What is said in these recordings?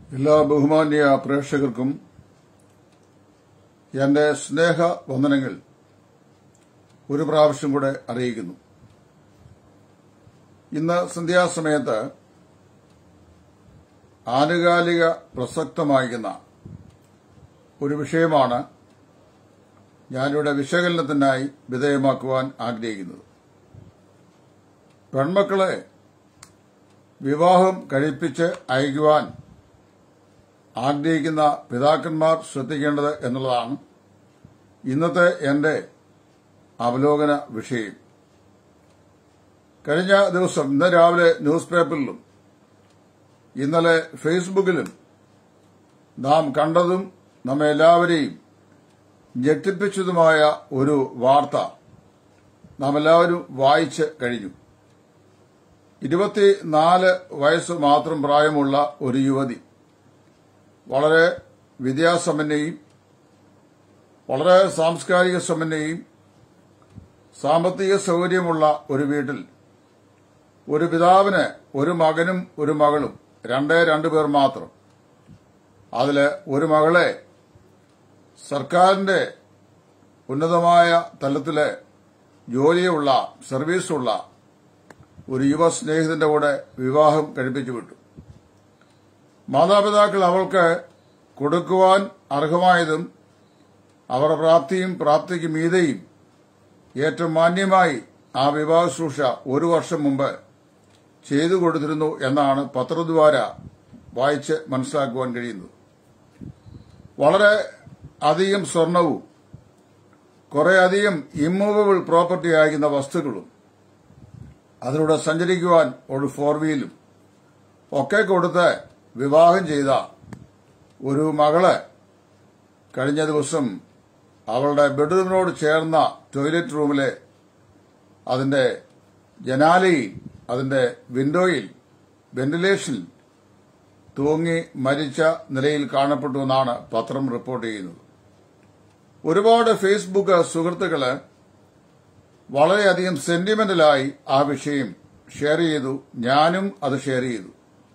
എല്ലാ ബഹുമാന്യ പ്രേക്ഷകർക്കും എന്റെ സ്നേഹ വന്ദനങ്ങൾ ഒരു പ്രാവശ്യം കൂടെ അറിയിക്കുന്നു ഇന്ന് സന്ധ്യാസമയത്ത് ആനുകാലിക പ്രസക്തമായിരിക്കുന്ന ഒരു വിഷയമാണ് ഞാനിവിടെ വിശകലനത്തിനായി വിധേയമാക്കുവാൻ ആഗ്രഹിക്കുന്നത് പെൺമക്കളെ വിവാഹം കഴിപ്പിച്ച് അയക്കുവാൻ ആഗ്രഹിക്കുന്ന പിതാക്കന്മാർ ശ്രദ്ധിക്കേണ്ടത് എന്നുള്ളതാണ് ഇന്നത്തെ എന്റെ അവലോകന വിഷയം കഴിഞ്ഞ ദിവസം ഇന്ന് രാവിലെ ന്യൂസ് പേപ്പറിലും ഇന്നലെ ഫേസ്ബുക്കിലും നാം കണ്ടതും നമ്മെ എല്ലാവരെയും ഞെട്ടിപ്പിച്ചതുമായ ഒരു വാർത്ത നാം എല്ലാവരും വായിച്ച് കഴിഞ്ഞു ഇരുപത്തിനാല് വയസ്സ് മാത്രം പ്രായമുള്ള ഒരു യുവതി വളരെ വിദ്യാസമ്പന്നയും വളരെ സാംസ്കാരിക സമ്പന്നയും സാമ്പത്തിക സൗകര്യമുള്ള ഒരു വീട്ടിൽ ഒരു പിതാവിന് ഒരു മകനും ഒരു മകളും രണ്ടേ രണ്ടു പേർ മാത്രം അതില് ഒരു മകളെ സർക്കാരിന്റെ ഉന്നതമായ തലത്തിലെ ജോലിയുള്ള സർവീസുള്ള ഒരു യുവ സ്നേഹിതന്റെ കൂടെ വിവാഹം കഴിപ്പിച്ചു വിട്ടു മാതാപിതാക്കൾ അവൾക്ക് കൊടുക്കുവാൻ അർഹമായതും അവരുടെ പ്രാപ്തിയും പ്രാപ്തിക്ക് മീതെയും ഏറ്റവും മാന്യമായി ആ വിവാഹ ശുശ്രൂഷ ഒരു വർഷം മുമ്പ് ചെയ്തു കൊടുത്തിരുന്നു എന്നാണ് പത്രദ്വാര വായിച്ച് മനസ്സിലാക്കുവാൻ കഴിയുന്നത് വളരെ അധികം സ്വർണവും കുറെ അധികം ഇമ്മൂവബിൾ പ്രോപ്പർട്ടി ആയിരിക്കുന്ന വസ്തുക്കളും അതിലൂടെ സഞ്ചരിക്കുവാൻ ഒരു ഫോർ വീലും ഒക്കെ കൊടുത്ത് വിവാഹം ചെയ്ത ഒരു മകള് കഴിഞ്ഞ ദിവസം അവളുടെ ബെഡ്റൂമിനോട് ചേർന്ന ടോയ്ലറ്റ് റൂമിലെ അതിന്റെ ജനാലയിൽ അതിന്റെ വിൻഡോയിൽ വെന്റിലേഷനിൽ തൂങ്ങി മരിച്ച നിലയിൽ കാണപ്പെട്ടു എന്നാണ് പത്രം റിപ്പോർട്ട് ചെയ്യുന്നത് ഒരുപാട് ഫേസ്ബുക്ക് സുഹൃത്തുക്കള് വളരെയധികം സെന്റിമെന്റലായി ആ വിഷയം ഷെയർ ചെയ്തു ഞാനും അത് ഷെയർ ചെയ്തു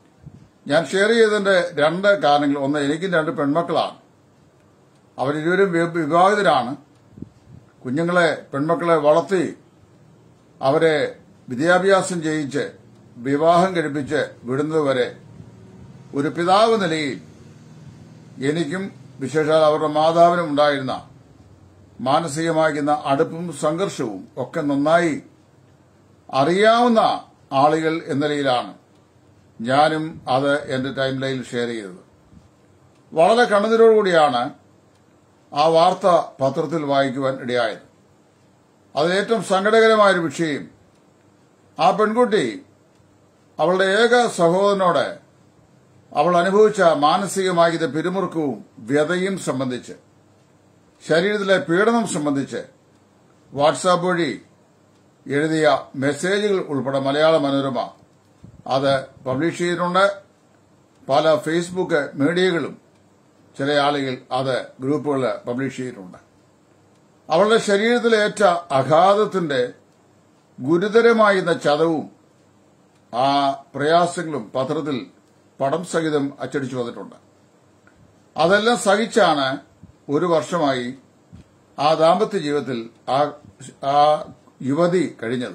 ഞാൻ ഷെയർ ചെയ്തതിന്റെ രണ്ട് കാരണങ്ങൾ ഒന്ന് എനിക്കും രണ്ട് പെൺമക്കളാണ് അവരിരുവരും വിവാഹിതരാണ് കുഞ്ഞുങ്ങളെ പെൺമക്കളെ വളർത്തി അവരെ വിദ്യാഭ്യാസം ചെയ്യിച്ച് വിവാഹം കഴിപ്പിച്ച് വിടുന്നതുവരെ ഒരു പിതാവ് നിലയിൽ എനിക്കും വിശേഷാൽ അവരുടെ മാതാവിനും ഉണ്ടായിരുന്ന മാനസികമാകുന്ന അടുപ്പും സംഘർഷവും ഒക്കെ നന്നായി അറിയാവുന്ന ആളുകൾ എന്ന നിലയിലാണ് ഞാനും അത് എന്റെ ടൈം ലൈനിൽ ഷെയർ ചെയ്തത് വളരെ കണ്ണുനീരോടുകൂടിയാണ് ആ വാർത്ത പത്രത്തിൽ വായിക്കുവാൻ ഇടയായത് അത് ഏറ്റവും സങ്കടകരമായൊരു വിഷയം ആ പെൺകുട്ടി അവളുടെ ഏക സഹോദരനോട് അവൾ അനുഭവിച്ച മാനസികമാകിയ പിരിമുറുക്കവും വ്യതയും സംബന്ധിച്ച് ശരീരത്തിലെ പീഡനം സംബന്ധിച്ച് വാട്സാപ്പ് വഴി എഴുതിയ മെസ്സേജുകൾ ഉൾപ്പെടെ മലയാള മനോരമ അത് പബ്ലിഷ് ചെയ്തിട്ടുണ്ട് പല ഫേസ്ബുക്ക് മീഡിയകളും ചില ആളുകൾ അത് ഗ്രൂപ്പുകൾ പബ്ലിഷ് ചെയ്തിട്ടുണ്ട് അവളുടെ ശരീരത്തിലേറ്റ അഘാതത്തിന്റെ ഗുരുതരമായിരുന്ന ചതവും ആ പ്രയാസങ്ങളും പത്രത്തിൽ പടം സഹിതം അച്ചടിച്ചു വന്നിട്ടുണ്ട് അതെല്ലാം സഹിച്ചാണ് ഒരു വർഷമായി ആ ദാമ്പത്യ ജീവിതത്തിൽ ആ ആ യുവതി കഴിഞ്ഞത്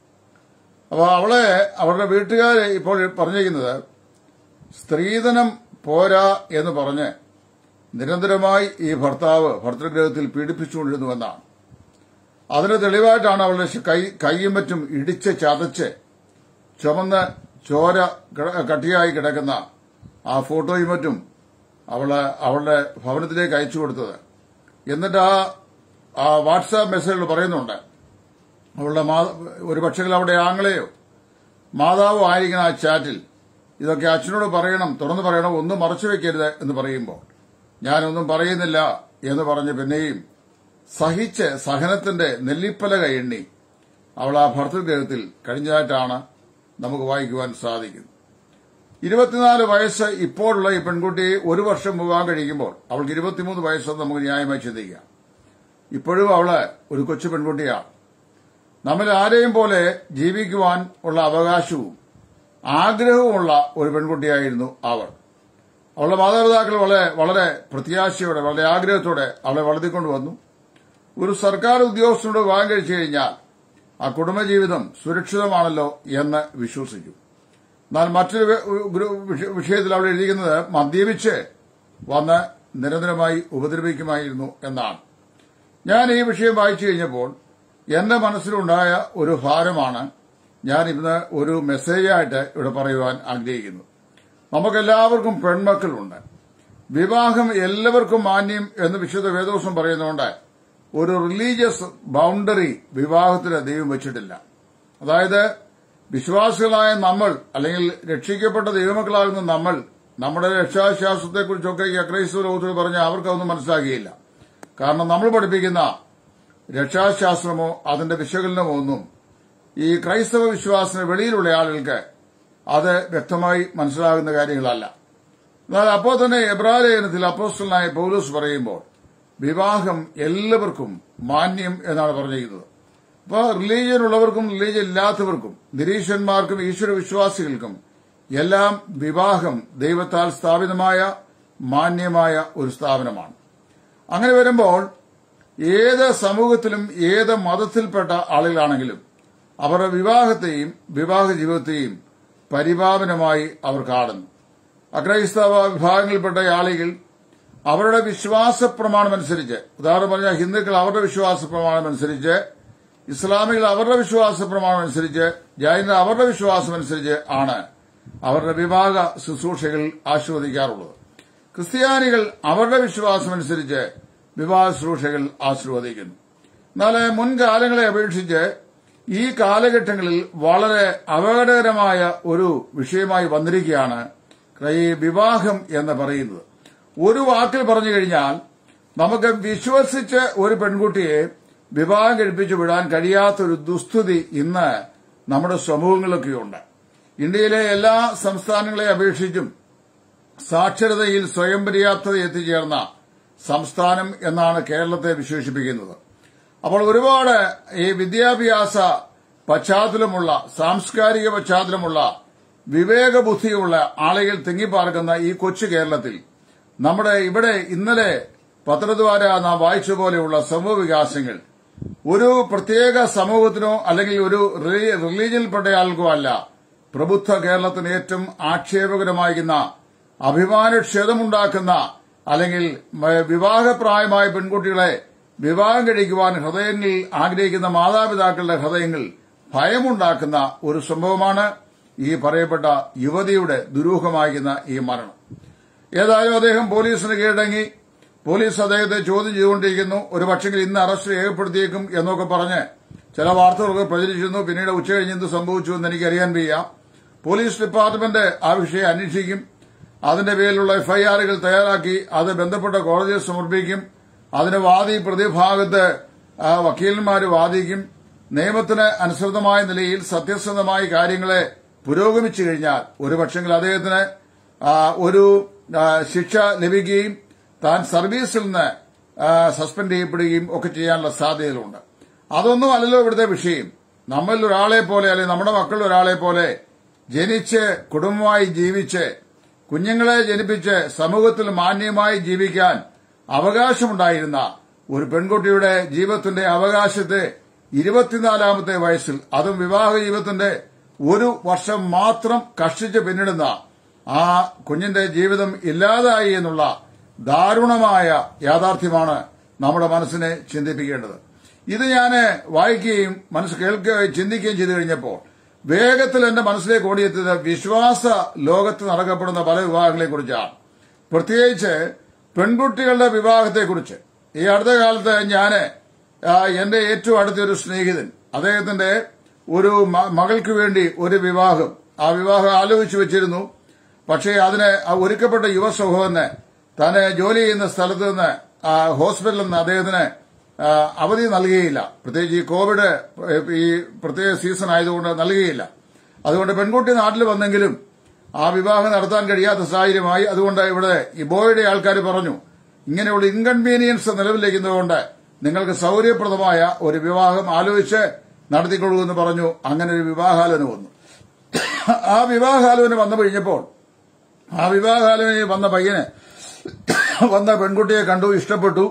അപ്പോൾ അവളെ അവരുടെ വീട്ടുകാരെ ഇപ്പോൾ പറഞ്ഞിരിക്കുന്നത് സ്ത്രീധനം പോരാ എന്ന് പറഞ്ഞ് നിരന്തരമായി ഈ ഭർത്താവ് ഭർത്തൃഗ്രഹത്തിൽ പീഡിപ്പിച്ചുകൊണ്ടിരുന്നുവെന്നാണ് അതിന് തെളിവായിട്ടാണ് അവളുടെ കൈ കൈയും മറ്റും ഇടിച്ച് ചതച്ച് ചുമന്ന് ചോര കട്ടിയായി കിടക്കുന്ന ആ ഫോട്ടോയും മറ്റും അവള് അവളുടെ ഭവനത്തിലേക്ക് അയച്ചു കൊടുത്തത് എന്നിട്ട് ആ ആ വാട്സാപ്പ് മെസ്സേജുകൾ പറയുന്നുണ്ട് അവളുടെ ഒരു പക്ഷേ അവിടെ ആങ്ങളെയോ മാതാവോ ആയിരിക്കണം ആ ചാറ്റിൽ ഇതൊക്കെ അച്ഛനോട് പറയണം തുറന്നു പറയണം ഒന്നും മറച്ചു വെക്കരുത് എന്ന് പറയുമ്പോൾ ഞാനൊന്നും പറയുന്നില്ല എന്ന് പറഞ്ഞ് പിന്നെയും സഹിച്ച് സഹനത്തിന്റെ നെല്ലിപ്പലക എണ്ണി അവൾ ആ ഭർത്തൃഗ്രഹത്തിൽ കഴിഞ്ഞതായിട്ടാണ് നമുക്ക് വായിക്കുവാൻ സാധിക്കുന്നത് ഇരുപത്തിനാല് വയസ്സ് ഇപ്പോഴുള്ള ഈ പെൺകുട്ടി ഒരു വർഷം വിവാഹം കഴിക്കുമ്പോൾ അവൾക്ക് ഇരുപത്തിമൂന്ന് വയസ്സെന്ന് നമുക്ക് ന്യായമായി ചിന്തിക്കാം ഇപ്പോഴും അവള് ഒരു കൊച്ചു പെൺകുട്ടിയാണ് നമ്മൾ ആരെയും പോലെ ജീവിക്കുവാൻ ഉള്ള അവകാശവും ആഗ്രഹവുമുള്ള ഒരു പെൺകുട്ടിയായിരുന്നു അവൾ അവളുടെ മാതാപിതാക്കൾ വളരെ വളരെ പ്രത്യാശയോടെ വളരെ ആഗ്രഹത്തോടെ അവളെ വളർത്തിക്കൊണ്ട് വന്നു ഒരു സർക്കാർ ഉദ്യോഗസ്ഥനോട് വിവാഹം കഴിച്ചു കഴിഞ്ഞാൽ ആ കുടുംബജീവിതം സുരക്ഷിതമാണല്ലോ എന്ന് വിശ്വസിച്ചു എന്നാൽ മറ്റൊരു വി- ഒരു വിഷ- വിഷയത്തിൽ അവിടെ എഴുതിയിരിക്കുന്നത് മദ്യപിച്ച് വന്ന് നിരന്തരമായി ഉപദ്രവിക്കുമായിരുന്നു എന്നാണ് ഞാൻ ഈ വിഷയം വായിച്ചു കഴിഞ്ഞപ്പോൾ എന്റെ മനസ്സിലുണ്ടായ ഒരു ഭാരമാണ് ഞാൻ ഇന്ന് ഒരു മെസ്സേജായിട്ട് ഇവിടെ പറയുവാൻ ആഗ്രഹിക്കുന്നു നമുക്കെല്ലാവർക്കും പെൺമക്കളുണ്ട് വിവാഹം എല്ലാവർക്കും മാന്യം എന്ന് വിശുദ്ധ വേദോസം പറയുന്നതുകൊണ്ട് ഒരു റിലീജിയസ് ബൗണ്ടറി വിവാഹത്തിന് ദൈവം വെച്ചിട്ടില്ല അതായത് വിശ്വാസികളായ നമ്മൾ അല്ലെങ്കിൽ രക്ഷിക്കപ്പെട്ട ദൈവമക്കളാകുന്ന നമ്മൾ നമ്മുടെ രക്ഷാശാസ്ത്രത്തെക്കുറിച്ചൊക്കെ ഈ അക്രൈസ്തവ ലോകത്തിൽ പറഞ്ഞ അവർക്കതൊന്നും മനസ്സിലാക്കിയില്ല കാരണം നമ്മൾ പഠിപ്പിക്കുന്ന രക്ഷാശാസ്ത്രമോ അതിന്റെ വിശകലനമോ ഒന്നും ഈ ക്രൈസ്തവ വിശ്വാസത്തിന് വെളിയിലുള്ള ആളുകൾക്ക് അത് വ്യക്തമായി മനസ്സിലാകുന്ന കാര്യങ്ങളല്ല എന്നാൽ അപ്പോൾ തന്നെ എബ്രാലേഖനത്തിൽ അപ്പോസ്റ്റലായ പൗലോസ് പറയുമ്പോൾ വിവാഹം എല്ലാവർക്കും മാന്യം എന്നാണ് പറഞ്ഞിരിക്കുന്നത് അപ്പോൾ റിലീജിയൻ ഉള്ളവർക്കും റിലീജിയൻ ഇല്ലാത്തവർക്കും നിരീശ്വരന്മാർക്കും ഈശ്വര വിശ്വാസികൾക്കും എല്ലാം വിവാഹം ദൈവത്താൽ സ്ഥാപിതമായ മാന്യമായ ഒരു സ്ഥാപനമാണ് അങ്ങനെ വരുമ്പോൾ ഏത് സമൂഹത്തിലും ഏത് മതത്തിൽപ്പെട്ട ആളുകളാണെങ്കിലും അവരുടെ വിവാഹത്തെയും വിവാഹ ജീവിതത്തെയും പരിപാവനമായി അവർ കാണുന്നു അക്രൈസ്തവ വിഭാഗങ്ങളിൽപ്പെട്ട ആളുകൾ അവരുടെ വിശ്വാസ പ്രമാണമനുസരിച്ച് ഉദാഹരണം പറഞ്ഞാൽ ഹിന്ദുക്കൾ അവരുടെ വിശ്വാസ പ്രമാണമനുസരിച്ച് ഇസ്ലാമികൾ അവരുടെ വിശ്വാസ പ്രമാണമനുസരിച്ച് ജൈനർ അവരുടെ വിശ്വാസമനുസരിച്ച് ആണ് അവരുടെ വിവാഹ ശുശ്രൂഷകൾ ആസ്വദിക്കാറുള്ളത് ക്രിസ്ത്യാനികൾ അവരുടെ വിശ്വാസമനുസരിച്ച് വിവാഹ ശുശ്രൂഷകൾ ആശീർവദിക്കുന്നു എന്നാൽ മുൻകാലങ്ങളെ അപേക്ഷിച്ച് ഈ കാലഘട്ടങ്ങളിൽ വളരെ അപകടകരമായ ഒരു വിഷയമായി വന്നിരിക്കുകയാണ് ഈ വിവാഹം എന്ന് പറയുന്നത് ഒരു വാക്കിൽ പറഞ്ഞു കഴിഞ്ഞാൽ നമുക്ക് വിശ്വസിച്ച് ഒരു പെൺകുട്ടിയെ വിവാഹം കഴിപ്പിച്ചു വിടാൻ കഴിയാത്തൊരു ദുസ്ഥിതി ഇന്ന് നമ്മുടെ സമൂഹങ്ങളിലൊക്കെയുണ്ട് ഇന്ത്യയിലെ എല്ലാ സംസ്ഥാനങ്ങളെ അപേക്ഷിച്ചും സാക്ഷരതയിൽ സ്വയം പര്യാപ്തത എത്തിച്ചേർന്ന സംസ്ഥാനം എന്നാണ് കേരളത്തെ വിശേഷിപ്പിക്കുന്നത് അപ്പോൾ ഒരുപാട് ഈ വിദ്യാഭ്യാസ പശ്ചാത്തലമുള്ള സാംസ്കാരിക പശ്ചാത്തലമുള്ള വിവേകബുദ്ധിയുള്ള ആളുകൾ തിങ്ങിപ്പാർക്കുന്ന ഈ കൊച്ചു കേരളത്തിൽ നമ്മുടെ ഇവിടെ ഇന്നലെ പത്രദ്വാര നാം വായിച്ച പോലെയുള്ള സമൂഹ വികാസങ്ങൾ ഒരു പ്രത്യേക സമൂഹത്തിനോ അല്ലെങ്കിൽ ഒരു റിലി- റിലീജിയനിൽപ്പെട്ട ആൾക്കോ അല്ല പ്രബുദ്ധ കേരളത്തിന് ഏറ്റവും ആക്ഷേപകരമായിരുന്ന അഭിമാനക്ഷേതമുണ്ടാക്കുന്ന അല്ലെങ്കിൽ മ- വിവാഹപ്രായമായ പെൺകുട്ടികളെ വിവാഹം കഴിക്കുവാൻ ഹൃദയങ്ങളിൽ ആഗ്രഹിക്കുന്ന മാതാപിതാക്കളുടെ ഹൃദയങ്ങൾ ഭയമുണ്ടാക്കുന്ന ഒരു സംഭവമാണ് ഈ പറയപ്പെട്ട യുവതിയുടെ ദുരൂഹമായിരുന്ന ഈ മരണം ഏതായാലും അദ്ദേഹം പോലീസിന് കീഴടങ്ങി പോലീസ് അദ്ദേഹത്തെ ചോദ്യം ചെയ്തുകൊണ്ടിരിക്കുന്നു ഒരു പക്ഷെങ്കിൽ ഇന്ന് അറസ്റ്റ് രേഖപ്പെടുത്തിയേക്കും എന്നൊക്കെ പറഞ്ഞ് ചില വാർത്തകളൊക്കെ പ്രചരിച്ചിരുന്നു പിന്നീട് ഉച്ചകഴിഞ്ഞ് എന്ത് സംഭവിച്ചു എന്ന് എനിക്ക് അറിയാൻ വയ്യ പോലീസ് ഡിപ്പാർട്ട്മെന്റ് ആ വിഷയം അന്വേഷിക്കും അതിന്റെ പേരിലുള്ള എഫ്ഐആറുകൾ തയ്യാറാക്കി അത് ബന്ധപ്പെട്ട കോടതിയിൽ സമർപ്പിക്കും അതിന് വാദി പ്രതിഭാഗത്ത് ആ, വക്കീലന്മാർ വാദിക്കും നിയമത്തിന് അനുസൃതമായ നിലയിൽ സത്യസന്ധമായ കാര്യങ്ങളെ പുരോഗമിച്ചു കഴിഞ്ഞാൽ ഒരു പക്ഷെങ്കിൽ അദ്ദേഹത്തിന് ആ, ഒരു ആ, ശിക്ഷ ലഭിക്കുകയും താൻ സർവീസിൽ നിന്ന് ആ, സസ്പെൻഡ് ചെയ്യപ്പെടുകയും ഒക്കെ ചെയ്യാനുള്ള സാധ്യതകളുണ്ട് അതൊന്നും അല്ലല്ലോ ഇവിടുത്തെ വിഷയം നമ്മളിൽ ഒരാളെ പോലെ അല്ലെങ്കിൽ നമ്മുടെ മക്കളിൽ ഒരാളെ പോലെ ജനിച്ച് കുടുംബമായി ജീവിച്ച് കുഞ്ഞുങ്ങളെ ജനിപ്പിച്ച് സമൂഹത്തിൽ മാന്യമായി ജീവിക്കാൻ അവകാശമുണ്ടായിരുന്ന ഒരു പെൺകുട്ടിയുടെ ജീവിതത്തിന്റെ അവകാശത്തെ ഇരുപത്തിനാലാമത്തെ വയസ്സിൽ അതും വിവാഹ ജീവിതത്തിന്റെ ഒരു വർഷം മാത്രം കഷ്ടിച്ച് പിന്നിടുന്ന ആ കുഞ്ഞിന്റെ ജീവിതം ഇല്ലാതായി എന്നുള്ള ദാരുണമായ യാഥാർത്ഥ്യമാണ് നമ്മുടെ മനസ്സിനെ ചിന്തിപ്പിക്കേണ്ടത് ഇത് ഞാൻ വായിക്കുകയും മനസ്സ് കേൾക്കുകയും ചിന്തിക്കുകയും ചെയ്തു കഴിഞ്ഞപ്പോൾ വേഗത്തിൽ എന്റെ മനസ്സിലേക്ക് ഓടിയെത്തിയത് വിശ്വാസ ലോകത്ത് നടക്കപ്പെടുന്ന പല വിവാഹങ്ങളെക്കുറിച്ചാണ് പ്രത്യേകിച്ച് പെൺകുട്ടികളുടെ വിവാഹത്തെക്കുറിച്ച് ഈ അടുത്ത കാലത്ത് ഞാൻ എന്റെ ഏറ്റവും അടുത്ത ഒരു സ്നേഹിതൻ അദ്ദേഹത്തിന്റെ ഒരു മ- മകൾക്ക് വേണ്ടി ഒരു വിവാഹം ആ വിവാഹം ആലോചിച്ചു വെച്ചിരുന്നു പക്ഷേ അതിന് ആ ഒരുക്കപ്പെട്ട യുവ സഹോദരന് തന്നെ ജോലി ചെയ്യുന്ന സ്ഥലത്ത് നിന്ന് ആ ഹോസ്പിറ്റലിൽ നിന്ന് അദ്ദേഹത്തിന് ആ, അവധി നൽകുകയില്ല പ്രത്യേകിച്ച് ഈ കോവിഡ് ഈ പ്രത്യേക സീസൺ ആയതുകൊണ്ട് നൽകുകയില്ല അതുകൊണ്ട് പെൺകുട്ടി നാട്ടിൽ വന്നെങ്കിലും ആ വിവാഹം നടത്താൻ കഴിയാത്ത സാഹചര്യമായി അതുകൊണ്ട് ഇവിടെ ഇബോയുടെ ആൾക്കാർ പറഞ്ഞു ഇങ്ങനെയുള്ള ഇൻകൺവീനിയൻസ് നിലവിലിരിക്കുന്നതുകൊണ്ട് നിങ്ങൾക്ക് സൗകര്യപ്രദമായ ഒരു വിവാഹം ആലോചിച്ച് നടത്തിക്കൊള്ളൂ എന്ന് പറഞ്ഞു അങ്ങനെ ഒരു വിവാഹാലോചന വന്നു ആ വിവാഹാലോചന വന്നു കഴിഞ്ഞപ്പോൾ ആ വിവാഹാലോചനയിൽ വന്ന പയ്യന് വന്ന പെൺകുട്ടിയെ കണ്ടു ഇഷ്ടപ്പെട്ടു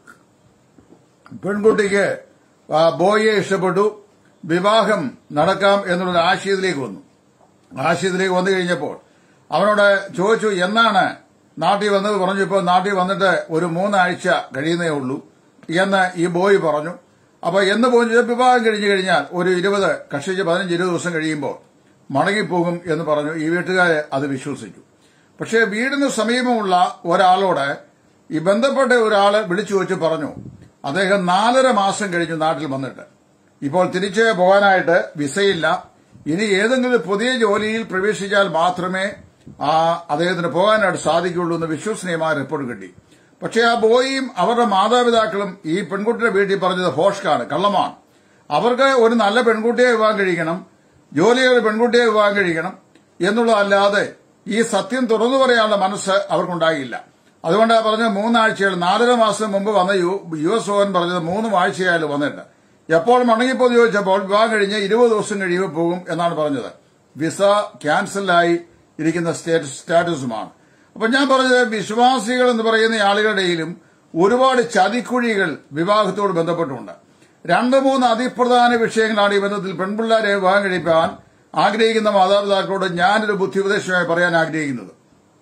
പെൺകുട്ടിക്ക് ആ ബോയിയെ ഇഷ്ടപ്പെട്ടു വിവാഹം നടക്കാം എന്നുള്ളൊരു ആശയത്തിലേക്ക് വന്നു ആശയത്തിലേക്ക് വന്നു കഴിഞ്ഞപ്പോൾ അവനോട് ചോദിച്ചു എന്നാണ് നാട്ടിൽ വന്നത് പറഞ്ഞു ഇപ്പോൾ നാട്ടിൽ വന്നിട്ട് ഒരു മൂന്നാഴ്ച കഴിയുന്നേ ഉള്ളൂ എന്ന് ഈ ബോയ് പറഞ്ഞു അപ്പൊ എന്ന് പോയി വിവാഹം കഴിഞ്ഞു കഴിഞ്ഞാൽ ഒരു ഇരുപത് കക്ഷിച്ച് പതിനഞ്ച് ഇരുപത് ദിവസം കഴിയുമ്പോൾ മടങ്ങിപ്പോകും എന്ന് പറഞ്ഞു ഈ വീട്ടുകാരെ അത് വിശ്വസിച്ചു പക്ഷേ വീടിന് സമീപമുള്ള ഒരാളോട് ഈ ബന്ധപ്പെട്ട ഒരാള് വിളിച്ചു വെച്ച് പറഞ്ഞു അദ്ദേഹം നാലര മാസം കഴിഞ്ഞു നാട്ടിൽ വന്നിട്ട് ഇപ്പോൾ തിരിച്ച് പോകാനായിട്ട് വിസയില്ല ഇനി ഏതെങ്കിലും പുതിയ ജോലിയിൽ പ്രവേശിച്ചാൽ മാത്രമേ ആ അദ്ദേഹത്തിന് പോകാനായിട്ട് സാധിക്കുള്ളൂ എന്ന് വിശ്വസനീയമായ റിപ്പോർട്ട് കിട്ടി പക്ഷേ ആ ബോയിയും അവരുടെ മാതാപിതാക്കളും ഈ പെൺകുട്ടിയുടെ വീട്ടിൽ പറഞ്ഞത് ഹോഷ്കാണ് കള്ളമാണ് അവർക്ക് ഒരു നല്ല പെൺകുട്ടിയെ വിവാഹം കഴിക്കണം ജോലിയുള്ള പെൺകുട്ടിയെ വിവാഹം കഴിക്കണം എന്നുള്ളതല്ലാതെ ഈ സത്യം തുറന്നു പറയാനുള്ള മനസ്സ് അവർക്കുണ്ടായില്ല അതുകൊണ്ടാണ് പറഞ്ഞത് മൂന്നാഴ്ചകൾ നാലര മാസം മുമ്പ് വന്ന യു യു എസ് ഓൻ പറഞ്ഞത് മൂന്ന് ആഴ്ചയായാലും വന്നിട്ട് എപ്പോൾ മടങ്ങിപ്പോ ചോദിച്ചപ്പോൾ വിവാഹം കഴിഞ്ഞ് ഇരുപത് ദിവസം കഴിയുമ്പോൾ പോകും എന്നാണ് പറഞ്ഞത് വിസ ക്യാൻസലായി ഇരിക്കുന്ന സ്റ്റാറ്റസുമാണ് അപ്പൊ ഞാൻ പറഞ്ഞത് വിശ്വാസികൾ എന്ന് പറയുന്ന ആളുകളുടെയിലും ഒരുപാട് ചതിക്കുഴികൾ വിവാഹത്തോട് ബന്ധപ്പെട്ടുണ്ട് രണ്ട് മൂന്ന് അതിപ്രധാന വിഷയങ്ങളാണ് ഈ ബന്ധത്തിൽ പെൺപിള്ളേരെ വിവാഹം കഴിപ്പാൻ ആഗ്രഹിക്കുന്ന മാതാപിതാക്കളോട് ഞാനൊരു ബുദ്ധിപദേശമായി പറയാൻ ആഗ്രഹിക്കുന്നത്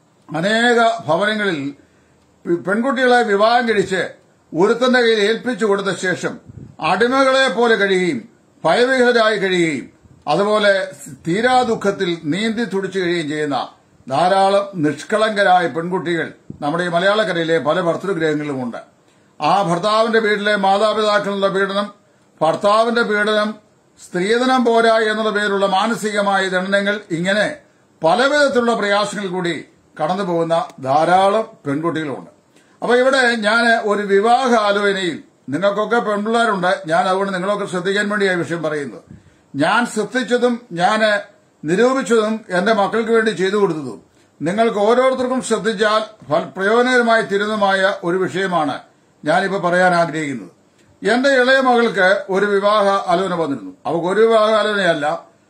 അനേക ഭവനങ്ങളിൽ പെൺകുട്ടികളെ വിവാഹം കഴിച്ച് ഒരുത്തന്റെ കയ്യിൽ ഏൽപ്പിച്ചു കൊടുത്ത ശേഷം അടിമകളെ പോലെ കഴിയുകയും ഭയവിഹരായി കഴിയുകയും അതുപോലെ തീരാ ദുഃഖത്തിൽ നീന്തി തുടിച്ചു കഴിയുകയും ചെയ്യുന്ന ധാരാളം നിഷ്കളങ്കരായ പെൺകുട്ടികൾ നമ്മുടെ ഈ മലയാളക്കരയിലെ പല ഭർത്തൃഗ്രഹങ്ങളിലുമുണ്ട് ആ ഭർത്താവിന്റെ വീട്ടിലെ മാതാപിതാക്കളുടെ പീഡനം ഭർത്താവിന്റെ പീഡനം സ്ത്രീധനം പോരാ എന്നുള്ള പേരിലുള്ള മാനസികമായ ദണ്ഡനങ്ങൾ ഇങ്ങനെ പലവിധത്തിലുള്ള പ്രയാസങ്ങൾ കൂടി കടന്നു പോകുന്ന ധാരാളം പെൺകുട്ടികളുണ്ട് അപ്പൊ ഇവിടെ ഞാൻ ഒരു വിവാഹ ആലോചനയിൽ നിങ്ങൾക്കൊക്കെ പെൺപിള്ളേരുണ്ട് ഞാൻ അതുകൊണ്ട് നിങ്ങളൊക്കെ ശ്രദ്ധിക്കാൻ വേണ്ടിയാണ് ഈ വിഷയം പറയുന്നത് ഞാൻ ശ്രദ്ധിച്ചതും ഞാൻ നിരൂപിച്ചതും എന്റെ മക്കൾക്ക് വേണ്ടി ചെയ്തു കൊടുത്തതും നിങ്ങൾക്ക് ഓരോരുത്തർക്കും ശ്രദ്ധിച്ചാൽ പ്രയോജനകരമായി തീരുന്നതുമായ ഒരു വിഷയമാണ് ഞാനിപ്പോൾ പറയാൻ ആഗ്രഹിക്കുന്നത് എന്റെ ഇളയ മകൾക്ക് ഒരു വിവാഹ ആലോചന വന്നിരുന്നു അവർക്ക് ഒരു വിവാഹ ആലോചനയല്ല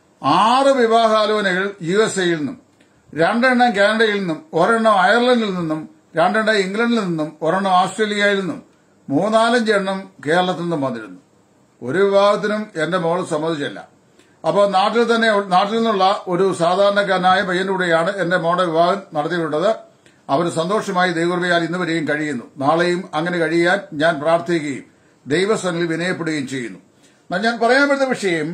ആറ് വിവാഹാലോചനകൾ യു എസ് എയിൽ നിന്നും രണ്ടെണ്ണം കാനഡയിൽ നിന്നും ഒരെണ്ണം അയർലൻഡിൽ നിന്നും രണ്ടെണ്ണം ഇംഗ്ലണ്ടിൽ നിന്നും ഒരെണ്ണം ഓസ്ട്രേലിയയിൽ നിന്നും മൂന്നാലഞ്ച് എണ്ണം കേരളത്തിൽ നിന്നും വന്നിരുന്നു ഒരു വിവാഹത്തിനും എന്റെ മോള് സമ്മതിച്ചില്ല അപ്പോൾ നാട്ടിൽ തന്നെ നാട്ടിൽ നിന്നുള്ള ഒരു സാധാരണക്കാരനായ പയ്യന്റെ കൂടെയാണ് എന്റെ മോളുടെ വിവാഹം നടത്തിവിട്ടത് അവർ സന്തോഷമായി ദൈവകൃപയാൽ ഇന്ന് വരെയും കഴിയുന്നു നാളെയും അങ്ങനെ കഴിയാൻ ഞാൻ പ്രാർത്ഥിക്കുകയും ദൈവസനിൽ വിനയപ്പെടുകയും ചെയ്യുന്നു ഞാൻ പറയാൻ പറ്റുന്ന വിഷയം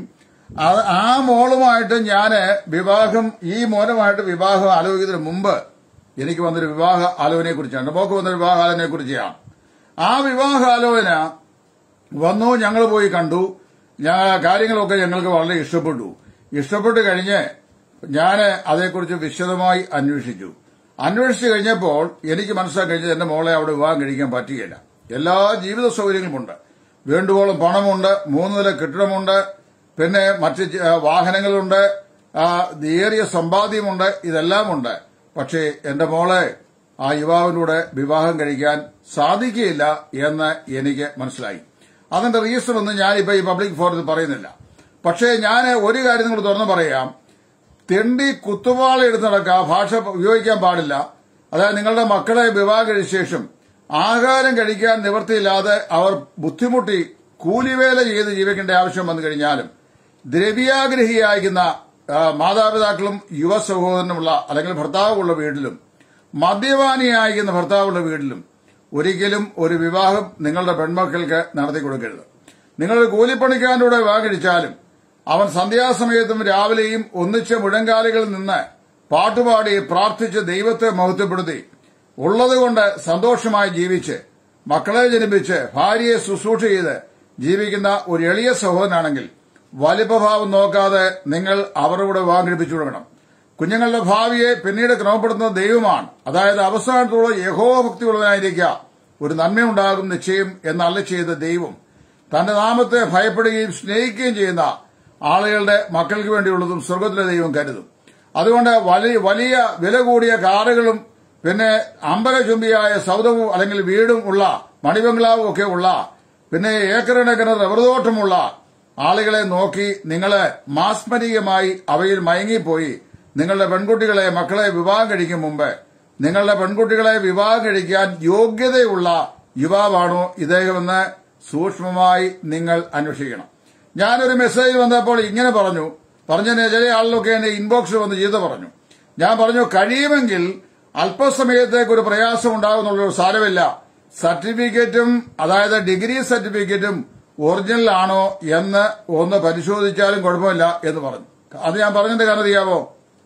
ആ മോളുമായിട്ട് ഞാൻ വിവാഹം ഈ മോനുമായിട്ട് വിവാഹം ആലോചിക്കുന്നതിന് മുമ്പ് എനിക്ക് വന്നൊരു വിവാഹ ആലോചനയെ കുറിച്ചാണ് മോക്ക് വന്ന വിവാഹ ആലോചനയെ കുറിച്ചാണ് ആ വിവാഹ ആലോചന വന്നു ഞങ്ങൾ പോയി കണ്ടു കാര്യങ്ങളൊക്കെ ഞങ്ങൾക്ക് വളരെ ഇഷ്ടപ്പെട്ടു ഇഷ്ടപ്പെട്ട് കഴിഞ്ഞ് ഞാൻ അതേക്കുറിച്ച് വിശദമായി അന്വേഷിച്ചു അന്വേഷിച്ചു കഴിഞ്ഞപ്പോൾ എനിക്ക് മനസ്സിലാക്കി കഴിഞ്ഞത് എന്റെ മോളെ അവിടെ വിവാഹം കഴിക്കാൻ പറ്റുകയില്ല എല്ലാ ജീവിത സൗകര്യങ്ങളുമുണ്ട് വേണ്ടുവോളം പണമുണ്ട് മൂന്ന് നില കെട്ടിടമുണ്ട് പിന്നെ മറ്റ് വാഹനങ്ങളുണ്ട് ഏറിയ സമ്പാദ്യമുണ്ട് ഇതെല്ലാമുണ്ട് പക്ഷേ എന്റെ മോളെ ആ യുവാവിലൂടെ വിവാഹം കഴിക്കാൻ സാധിക്കുകയില്ല എന്ന് എനിക്ക് മനസ്സിലായി അതിന്റെ റീസൺ ഒന്നും ഞാനിപ്പോ ഈ പബ്ലിക് ഫോറത്തിൽ പറയുന്നില്ല പക്ഷേ ഞാൻ ഒരു കാര്യം നിങ്ങൾ തുറന്നു പറയാം തെണ്ടി കുത്തുവാള എടുത്ത് നടക്കുക ഭാഷ ഉപയോഗിക്കാൻ പാടില്ല അതായത് നിങ്ങളുടെ മക്കളെ വിവാഹം കഴിച്ച ശേഷം ആഹാരം കഴിക്കാൻ നിവൃത്തിയില്ലാതെ അവർ ബുദ്ധിമുട്ടി കൂലിവേല ചെയ്ത് ജീവിക്കേണ്ട ആവശ്യം വന്നു കഴിഞ്ഞാലും ദ്രവ്യാഗ്രഹിയായിരിക്കുന്ന മാതാപിതാക്കളും യുവ സഹോദരനുമുള്ള അല്ലെങ്കിൽ ഭർത്താവുള്ള വീട്ടിലും മദ്യപാനിയായിരിക്കുന്ന ഭർത്താവുള്ള വീട്ടിലും ഒരിക്കലും ഒരു വിവാഹം നിങ്ങളുടെ പെൺമക്കൾക്ക് നടത്തി കൊടുക്കരുത് നിങ്ങൾ കൂലിപ്പണിക്കാരൻ്റെ വിവാഹം കഴിച്ചാലും അവൻ സന്ധ്യാസമയത്തും രാവിലെയും ഒന്നിച്ച് മുഴങ്കാലുകളിൽ നിന്ന് പാട്ടുപാടി പ്രാർത്ഥിച്ച് ദൈവത്തെ മഹത്വപ്പെടുത്തി ഉള്ളതുകൊണ്ട് സന്തോഷമായി ജീവിച്ച് മക്കളെ ജനിപ്പിച്ച് ഭാര്യയെ ശുശ്രൂഷ ചെയ്ത് ജീവിക്കുന്ന ഒരു എളിയ സഹോദരനാണെങ്കിൽ വലിപ്പഭാവം നോക്കാതെ നിങ്ങൾ അവരുടെ വിവാഹം കഴിപ്പിച്ചു കൊടുക്കണം കുഞ്ഞുങ്ങളുടെ ഭാവിയെ പിന്നീട് ക്രമപ്പെടുത്തുന്ന ദൈവമാണ് അതായത് അവസാനത്തോളം യഹോഭക്തിയുള്ളവനായിരിക്കുക ഒരു നന്മയുണ്ടാകും നിശ്ചയം എന്നല്ല ചെയ്ത ദൈവം തന്റെ നാമത്തെ ഭയപ്പെടുകയും സ്നേഹിക്കുകയും ചെയ്യുന്ന ആളുകളുടെ മക്കൾക്ക് വേണ്ടിയുള്ളതും സ്വർഗത്തിലെ ദൈവം കരുതും അതുകൊണ്ട് വലിയ വലിയ വില കൂടിയ കാറുകളും പിന്നെ അമ്പലചുംബിയായ സൗദവും അല്ലെങ്കിൽ വീടും ഉള്ള മണിബംഗ്ലാവും ഒക്കെ ഉള്ള പിന്നെ ഏക്കറിനക്കര റബ്ബർ തോട്ടമുള്ള ആളുകളെ നോക്കി നിങ്ങൾ മാസ്മരികമായി അവയിൽ മയങ്ങിപ്പോയി നിങ്ങളുടെ പെൺകുട്ടികളെ മക്കളെ വിവാഹം കഴിക്കും മുമ്പ് നിങ്ങളുടെ പെൺകുട്ടികളെ വിവാഹം കഴിക്കാൻ യോഗ്യതയുള്ള യുവാവാണോ ഇദ്ദേഹമെന്ന് സൂക്ഷ്മമായി നിങ്ങൾ അന്വേഷിക്കണം ഞാനൊരു മെസ്സേജ് വന്നപ്പോൾ ഇങ്ങനെ പറഞ്ഞു പറഞ്ഞതിന് ചില ആളിലൊക്കെ എന്നെ ഇൻബോക്സിൽ വന്ന് ചെയ്ത് പറഞ്ഞു ഞാൻ പറഞ്ഞു കഴിയുമെങ്കിൽ അല്പസമയത്തേക്ക് ഒരു പ്രയാസം ഉണ്ടാകുന്നുള്ളൊരു സാരമില്ല സർട്ടിഫിക്കറ്റും അതായത് ഡിഗ്രി സർട്ടിഫിക്കറ്റും ഒറിജിനൽ ആണോ എന്ന് ഒന്ന് പരിശോധിച്ചാലും കുഴപ്പമില്ല എന്ന് പറഞ്ഞു അത് ഞാൻ പറഞ്ഞതിന്റെ കാരണം അറിയാമോ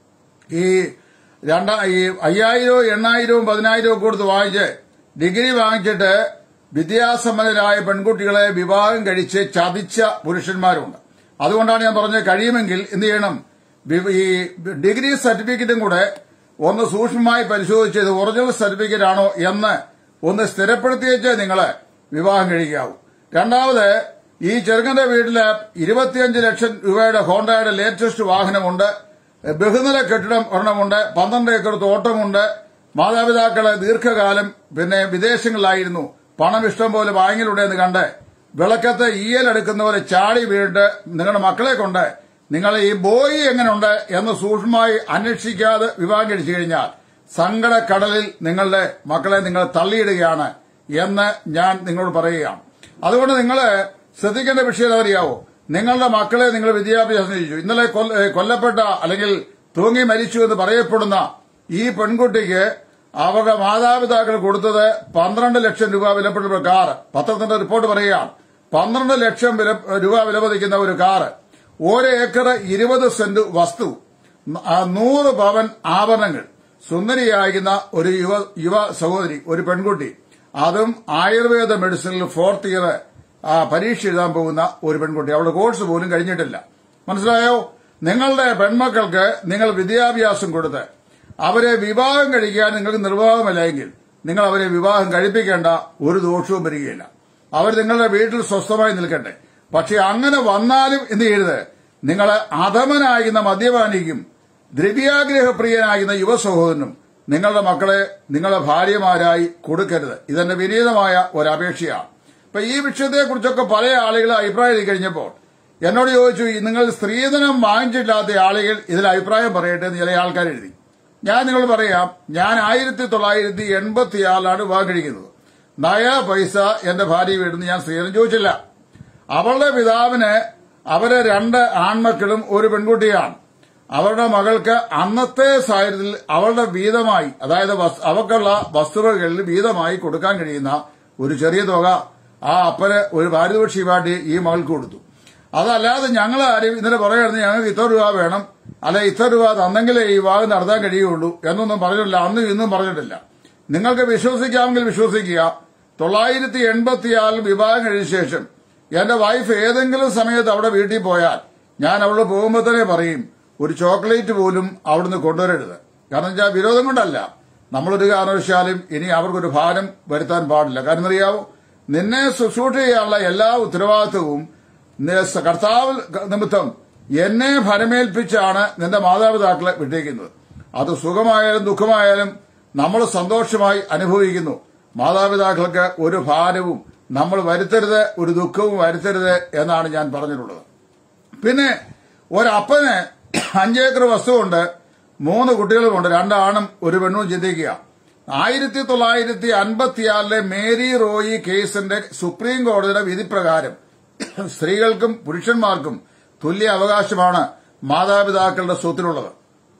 ഈ രണ്ടാ ഈ അയ്യായിരവും എണ്ണായിരവും പതിനായിരവും കൊടുത്ത് വാങ്ങിച്ച് ഡിഗ്രി വാങ്ങിച്ചിട്ട് വിദ്യാസമ്പന്നരായ പെൺകുട്ടികളെ വിവാഹം കഴിച്ച് ചതിച്ച പുരുഷന്മാരുണ്ട് അതുകൊണ്ടാണ് ഞാൻ പറഞ്ഞത് കഴിയുമെങ്കിൽ എന്ത് ചെയ്യണം വി- ഈ ഡിഗ്രി സർട്ടിഫിക്കറ്റും കൂടെ ഒന്ന് സൂക്ഷ്മമായി പരിശോധിച്ച് ഇത് ഒറിജിനൽ സർട്ടിഫിക്കറ്റ് ആണോ എന്ന് ഒന്ന് സ്ഥിരപ്പെടുത്തിയേച്ച് നിങ്ങൾ വിവാഹം കഴിക്കാവൂ രണ്ടാമത് ഈ ചെറുക്കന്റെ വീട്ടില് ഇരുപത്തിയഞ്ച് ലക്ഷം രൂപയുടെ ഹോണ്ടയുടെ ലേറ്റസ്റ്റ് വാഹനമുണ്ട് ബഹുനില കെട്ടിടം ഒരെണ്ണമുണ്ട് പന്ത്രണ്ട് ഏക്കർ തോട്ടമുണ്ട് മാതാപിതാക്കള് ദീർഘകാലം പിന്നെ വിദേശങ്ങളിലായിരുന്നു പണം ഇഷ്ടം പോലെ ബാങ്കിലുണ്ട് എന്ന് കണ്ട് വിളക്കത്ത് ഈയലെടുക്കുന്ന പോലെ ചാടി വീണിട്ട് നിങ്ങളുടെ മക്കളെ കൊണ്ട് നിങ്ങൾ ഈ ബോയി എങ്ങനെയുണ്ട് എന്ന് സൂക്ഷ്മമായി അന്വേഷിക്കാതെ വിവാഹം കഴിച്ചു കഴിഞ്ഞാൽ സങ്കടക്കടലിൽ നിങ്ങളുടെ മക്കളെ നിങ്ങൾ തള്ളിയിടുകയാണ് എന്ന് ഞാൻ നിങ്ങളോട് പറയുകയാണ് അതുകൊണ്ട് നിങ്ങൾ ശ്രദ്ധിക്കേണ്ട വിഷയം അറിയാവോ നിങ്ങളുടെ മക്കളെ നിങ്ങൾ വിദ്യാഭ്യാസം ചെയ്യിച്ചു ഇന്നലെ കൊല്ല- ഏ, കൊല്ലപ്പെട്ട അല്ലെങ്കിൽ തൂങ്ങി മരിച്ചു എന്ന് പറയപ്പെടുന്ന ഈ പെൺകുട്ടിക്ക് അവരുടെ മാതാപിതാക്കൾ കൊടുത്തത് പന്ത്രണ്ട് ലക്ഷം രൂപ വിലപ്പെട്ട ഒരു കാർ പത്രത്തിന്റെ റിപ്പോർട്ട് പറയുകയാണ് പന്ത്രണ്ട് ലക്ഷം വില രൂപ വിലമതിക്കുന്ന ഒരു കാറ് ഒരു ഏക്കർ ഇരുപത് സെന്റ് വസ്തു ആ, നൂറ് പവൻ ആഭരണങ്ങൾ സുന്ദരിയായിരുന്ന ഒരു യുവ യുവ സഹോദരി ഒരു പെൺകുട്ടി അതും ആയുർവേദ മെഡിസിനിൽ ഫോർത്ത് ഇയർ പരീക്ഷ എഴുതാൻ പോകുന്ന ഒരു പെൺകുട്ടി അവളുടെ കോഴ്സ് പോലും കഴിഞ്ഞിട്ടില്ല മനസ്സിലായോ നിങ്ങളുടെ പെൺമക്കൾക്ക് നിങ്ങൾ വിദ്യാഭ്യാസം കൊടുത്ത് അവരെ വിവാഹം കഴിക്കാൻ നിങ്ങൾക്ക് നിർവാഹമില്ലെങ്കിൽ നിങ്ങൾ അവരെ വിവാഹം കഴിപ്പിക്കേണ്ട ഒരു ദോഷവും വരികയില്ല അവർ നിങ്ങളുടെ വീട്ടിൽ സ്വസ്ഥമായി നിൽക്കട്ടെ പക്ഷെ അങ്ങനെ വന്നാലും എന്ത് ചെയ്യരുത് നിങ്ങൾ അധമനാകുന്ന മദ്യപാനിക്കും ദ്രവ്യാഗ്രഹപ്രിയനാകുന്ന യുവ സഹോദരനും നിങ്ങളുടെ മക്കളെ നിങ്ങളുടെ ഭാര്യമാരായി കൊടുക്കരുത് ഇതെന്റെ വിനീതമായ ഒരു അപേക്ഷയാണ് ഇപ്പൊ ഈ വിഷയത്തെക്കുറിച്ചൊക്കെ പല ആളുകൾ അഭിപ്രായം എഴുതി കഴിഞ്ഞപ്പോൾ എന്നോട് ചോദിച്ചു "ഈ നിങ്ങൾ സ്ത്രീധനം വാങ്ങിച്ചിട്ടില്ലാത്ത ആളുകൾ ഇതിൽ അഭിപ്രായം പറയട്ടെ എന്ന് ചില ആൾക്കാർ എഴുതി ഞാൻ നിങ്ങൾ പറയാം ഞാൻ ആയിരത്തി തൊള്ളായിരത്തി എൺപത്തിയാറിലാണ് വിവാഹം കഴിക്കുന്നത് നയ പൈസ എന്റെ ഭാര്യ വീട്ടിൽ ഞാൻ സ്ത്രീധനം ചോദിച്ചില്ല അവളുടെ പിതാവിന് അവരെ രണ്ട് ആൺമക്കളും ഒരു പെൺകുട്ടിയാണ് അവരുടെ മകൾക്ക് അന്നത്തെ സാഹചര്യത്തിൽ അവളുടെ വീതമായി അതായത് വസ്- അവക്കുള്ള വസ്തുവകളിൽ വീതമായി കൊടുക്കാൻ കഴിയുന്ന ഒരു ചെറിയ തുക ആ അപ്പന് ഒരു പാരിതോഷികമായിട്ട് ഈ മകൾക്ക് കൊടുത്തു അതല്ലാതെ ഞങ്ങൾ ആരും ഇന്നലെ പറയുന്നത് ഞങ്ങൾക്ക് ഇത്ര രൂപ വേണം അല്ലെ ഇത്ര രൂപ തന്നെങ്കിലേ ഈ വിവാഹം നടത്താൻ കഴിയുള്ളൂ എന്നൊന്നും പറഞ്ഞിട്ടില്ല അന്നും ഇന്നും പറഞ്ഞിട്ടില്ല നിങ്ങൾക്ക് വിശ്വസിക്കാമെങ്കിൽ വിശ്വസിക്കുക തൊള്ളായിരത്തി എൺപത്തിയാറിൽ വിവാഹം കഴിഞ്ഞ ശേഷം എന്റെ വൈഫ് ഏതെങ്കിലും സമയത്ത് അവിടെ വീട്ടിൽ പോയാൽ ഞാൻ അവിടെ പോകുമ്പോൾ തന്നെ പറയും ഒരു ചോക്ലേറ്റ് പോലും അവിടുന്ന് കൊണ്ടുവരരുത് കാരണം വെച്ചാൽ വിരോധം കൊണ്ടല്ല നമ്മളൊരു കാരണവശാലും ഇനി അവർക്കൊരു ഭാരം വരുത്താൻ പാടില്ല കാരണം അറിയാവോ നിന്നെ ശുശ്രൂഷ ചെയ്യാനുള്ള എല്ലാ ഉത്തരവാദിത്വവും നി- കർത്താവ് നിമിത്തം എന്നെ ഫലമേൽപ്പിച്ചാണ് നിന്റെ മാതാപിതാക്കളെ വിട്ടേക്കുന്നത് അത് സുഖമായാലും ദുഃഖമായാലും നമ്മൾ സന്തോഷമായി അനുഭവിക്കുന്നു മാതാപിതാക്കൾക്ക് ഒരു ഭാരവും നമ്മൾ വരുത്തരുത് ഒരു ദുഃഖവും വരുത്തരുത് എന്നാണ് ഞാൻ പറഞ്ഞിട്ടുള്ളത് പിന്നെ ഒരപ്പന് അഞ്ചേക്കർ വസ്തുവുണ്ട് മൂന്ന് കുട്ടികളുമുണ്ട് രണ്ടാണും ഒരു പെണ്ണും ചിന്തിക്കുക ആയിരത്തി തൊള്ളായിരത്തി അൻപത്തിയാറിലെ മേരി റോയി കേസിന്റെ സുപ്രീം കോടതിയുടെ വിധിപ്രകാരം സ്ത്രീകൾക്കും പുരുഷന്മാർക്കും തുല്യ അവകാശമാണ് മാതാപിതാക്കളുടെ സ്വത്തിനുള്ളത്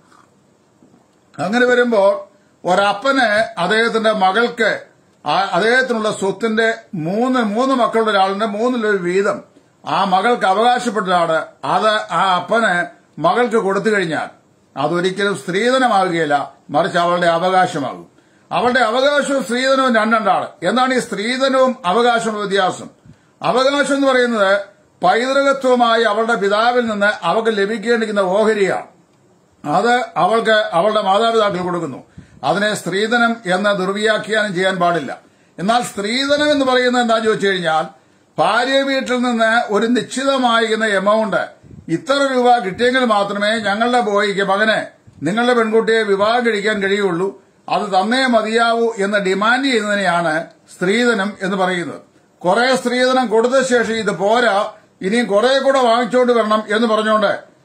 അങ്ങനെ വരുമ്പോൾ ഒരപ്പന് അദ്ദേഹത്തിന്റെ മകൾക്ക് ആ- അദ്ദേഹത്തിനുള്ള സ്വത്തിന്റെ മൂന്ന് മൂന്ന് മക്കളുടെ ഒരാളുടെ മൂന്നിലൊരു വീതം ആ മകൾക്ക് അവകാശപ്പെട്ടതാണ് അത് ആ അപ്പന് മകൾക്ക് കൊടുത്തു കഴിഞ്ഞാൽ അതൊരിക്കലും സ്ത്രീധനമാകുകയില്ല മറിച്ച് അവളുടെ അവകാശമാകും അവളുടെ അവകാശവും സ്ത്രീധനവും രണ്ടെണ്ണാണ് എന്താണ് ഈ സ്ത്രീധനവും അവകാശവും വ്യത്യാസം അവകാശം എന്ന് പറയുന്നത് പൈതൃകത്വമായി അവളുടെ പിതാവിൽ നിന്ന് അവൾക്ക് ലഭിക്കേണ്ടിരിക്കുന്ന ഓഹരിയാണ് അത് അവൾക്ക് അവളുടെ മാതാപിതാക്കൾ കൊടുക്കുന്നു അതിനെ സ്ത്രീധനം എന്ന ദുർവ്യാഖ്യാനം ചെയ്യാൻ പാടില്ല എന്നാൽ സ്ത്രീധനം എന്ന് പറയുന്നത് എന്താ ചോദിച്ചു കഴിഞ്ഞാൽ ഭാര്യ വീട്ടിൽ നിന്ന് ഒരു നിശ്ചിതമായിരുന്ന എമൗണ്ട് ഇത്ര രൂപ കിട്ടിയെങ്കിൽ മാത്രമേ ഞങ്ങളുടെ ബോയിക്ക് മകനെ നിങ്ങളുടെ പെൺകുട്ടിയെ വിവാഹം കഴിക്കാൻ കഴിയുള്ളൂ അത് തന്നേ മതിയാവൂ എന്ന് ഡിമാൻഡ് ചെയ്യുന്നതിനെയാണ് സ്ത്രീധനം എന്ന് പറയുന്നത് കുറെ സ്ത്രീധനം കൊടുത്ത ശേഷം ഇത് പോരാ ഇനിയും കുറെ കൂടെ വാങ്ങിച്ചുകൊണ്ട് വരണം എന്ന് പറഞ്ഞുകൊണ്ട്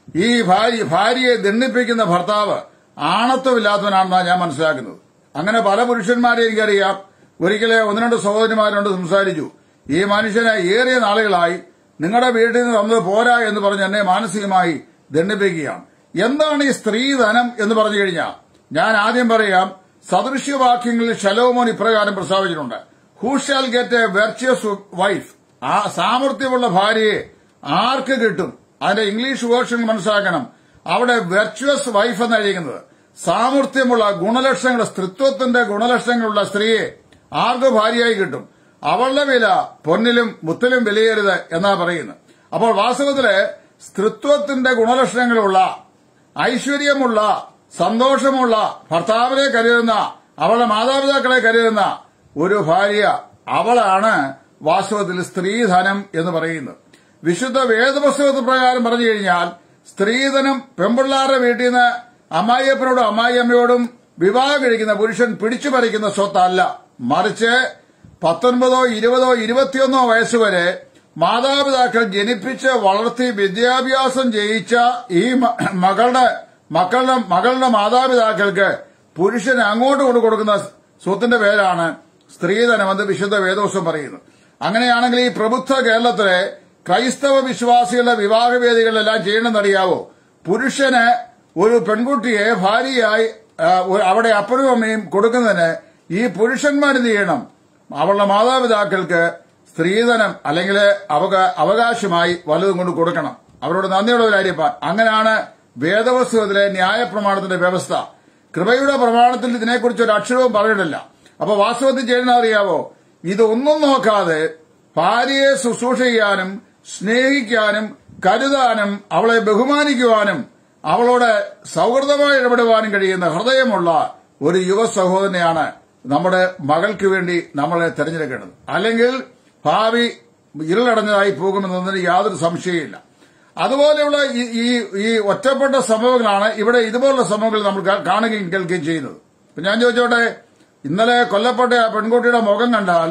ഈ ഭാര്യ ഭാര്യയെ ദണ്ഡിപ്പിക്കുന്ന ഭർത്താവ് ആണത്വമില്ലാത്തവനാണെന്നാണ് ഞാൻ മനസ്സിലാക്കുന്നത് അങ്ങനെ പല പുരുഷന്മാരെ എനിക്കറിയാം ഒരിക്കലെ ഒന്ന് രണ്ട് സഹോദരിമാരോട് സംസാരിച്ചു ഈ മനുഷ്യനെ ഏറിയ നാളുകളായി നിങ്ങളുടെ വീട്ടിൽ നിന്ന് വന്നത് പോരാ എന്ന് പറഞ്ഞ് എന്നെ മാനസികമായി ദണ്ഡിപ്പിക്കുകയാണ് എന്താണ് ഈ സ്ത്രീധനം എന്ന് പറഞ്ഞു കഴിഞ്ഞാൽ ഞാൻ ആദ്യം പറയാം സദൃശ്യവാക്യങ്ങളിൽ ശലോമോൻ ഇപ്രകാരം പ്രസ്താവിച്ചിട്ടുണ്ട് who shall get a virtuous wife ആ സാമർത്ഥ്യമുള്ള ഭാര്യയെ ആർക്ക് കിട്ടും അതിന്റെ ഇംഗ്ലീഷ് വേർഷൻ മനസ്സിലാക്കണം അവിടെ വെർച്വസ് വൈഫ് എന്നറിയിക്കുന്നത് സാമർത്ഥ്യമുള്ള ഗുണലക്ഷണങ്ങൾ സ്ത്രീത്വത്തിന്റെ ഗുണലക്ഷണങ്ങളുള്ള സ്ത്രീയെ ആർക്ക് ഭാര്യയായി കിട്ടും അവളുടെ വില പൊന്നിലും മുത്തിലും വിലയരുത് എന്നാ പറയുന്നത് അപ്പോൾ വാസ്തവത്തില് സ്ത്രീത്വത്തിന്റെ ഗുണലക്ഷണങ്ങളുള്ള ഐശ്വര്യമുള്ള സന്തോഷമുള്ള ഭർത്താവിനെ കരുതുന്ന അവളുടെ മാതാപിതാക്കളെ കരുതുന്ന ഒരു ഭാര്യ അവളാണ് വാസ്തവത്തിൽ സ്ത്രീധനം എന്ന് പറയുന്നത് വിശുദ്ധ വേദപുസ്തകത്തിൽ പ്രകാരം പറഞ്ഞു കഴിഞ്ഞാൽ സ്ത്രീധനം പെമ്പിള്ളാരുടെ വീട്ടിൽ നിന്ന് അമ്മായിയപ്പനോടും അമ്മായിയമ്മയോടും വിവാഹം കഴിക്കുന്ന പുരുഷൻ പിടിച്ചു പറിക്കുന്ന സ്വത്തല്ല മറിച്ച് പത്തൊൻപതോ ഇരുപതോ ഇരുപത്തിയൊന്നോ വയസ്സുവരെ മാതാപിതാക്കൾ ജനിപ്പിച്ച് വളർത്തി വിദ്യാഭ്യാസം ചെയ്യിച്ച ഈ മ- മകളുടെ മക്കളുടെ മകളുടെ മാതാപിതാക്കൾക്ക് പുരുഷൻ അങ്ങോട്ട് കൊണ്ടു കൊടുക്കുന്ന സ്വത്തിന്റെ പേരാണ് സ്ത്രീധനമെന്ന് വിശുദ്ധ വേദോത്സവം പറയുന്നു അങ്ങനെയാണെങ്കിൽ ഈ പ്രബുദ്ധ കേരളത്തിലെ ക്രൈസ്തവ വിശ്വാസികളുടെ വിവാഹവേദികളിലെല്ലാം ചെയ്യണമെന്നറിയാവോ പുരുഷന് ഒരു പെൺകുട്ടിയെ ഭാര്യയായി ആ, ഒരു- അവിടെ അപ്പനും അമ്മയും കൊടുക്കുന്നതിന് ഈ പുരുഷന്മാർ എന്ത് ചെയ്യണം അവളുടെ മാതാപിതാക്കൾക്ക് സ്ത്രീധനം അല്ലെങ്കിൽ അവക- അവകാശമായി വല്ലതും കൊണ്ട് കൊടുക്കണം അവരോട് നന്ദിയുള്ളവരായിരിക്കാൻ അങ്ങനെയാണ് വേദവസ്തുവത്തിലെ ന്യായപ്രമാണത്തിന്റെ വ്യവസ്ഥ കൃപയുടെ പ്രമാണത്തിൽ ഇതിനെക്കുറിച്ച് ഒരു അക്ഷരവും പറഞ്ഞിട്ടില്ല അപ്പൊ വാസ്തവത്തിൽ ചെയ്യുന്ന അറിയാവോ ഇതൊന്നും നോക്കാതെ ഭാര്യയെ ശുശ്രൂഷ ചെയ്യാനും സ്നേഹിക്കാനും കരുതാനും അവളെ ബഹുമാനിക്കുവാനും അവളോട് സൗഹൃദമായി ഇടപെടുവാനും കഴിയുന്ന ഹൃദയമുള്ള ഒരു യുവ സഹോദരനെയാണ് നമ്മുടെ മകൾക്ക് വേണ്ടി നമ്മളെ തെരഞ്ഞെടുക്കേണ്ടത് അല്ലെങ്കിൽ ഭാവി ഇരുളടഞ്ഞതായി പോകുമെന്നതിന് യാതൊരു സംശയമില്ല അതുപോലെയുള്ള ഈ- ഈ ഈ ഒറ്റപ്പെട്ട സംഭവങ്ങളാണ് ഇവിടെ ഇതുപോലുള്ള സംഭവങ്ങൾ നമ്മൾ കാ- കാണുകയും കേൾക്കുകയും ചെയ്യുന്നത് ഇപ്പൊ ഞാൻ ചോദിച്ചോട്ടെ ഇന്നലെ കൊല്ലപ്പെട്ട ആ പെൺകുട്ടിയുടെ മുഖം കണ്ടാൽ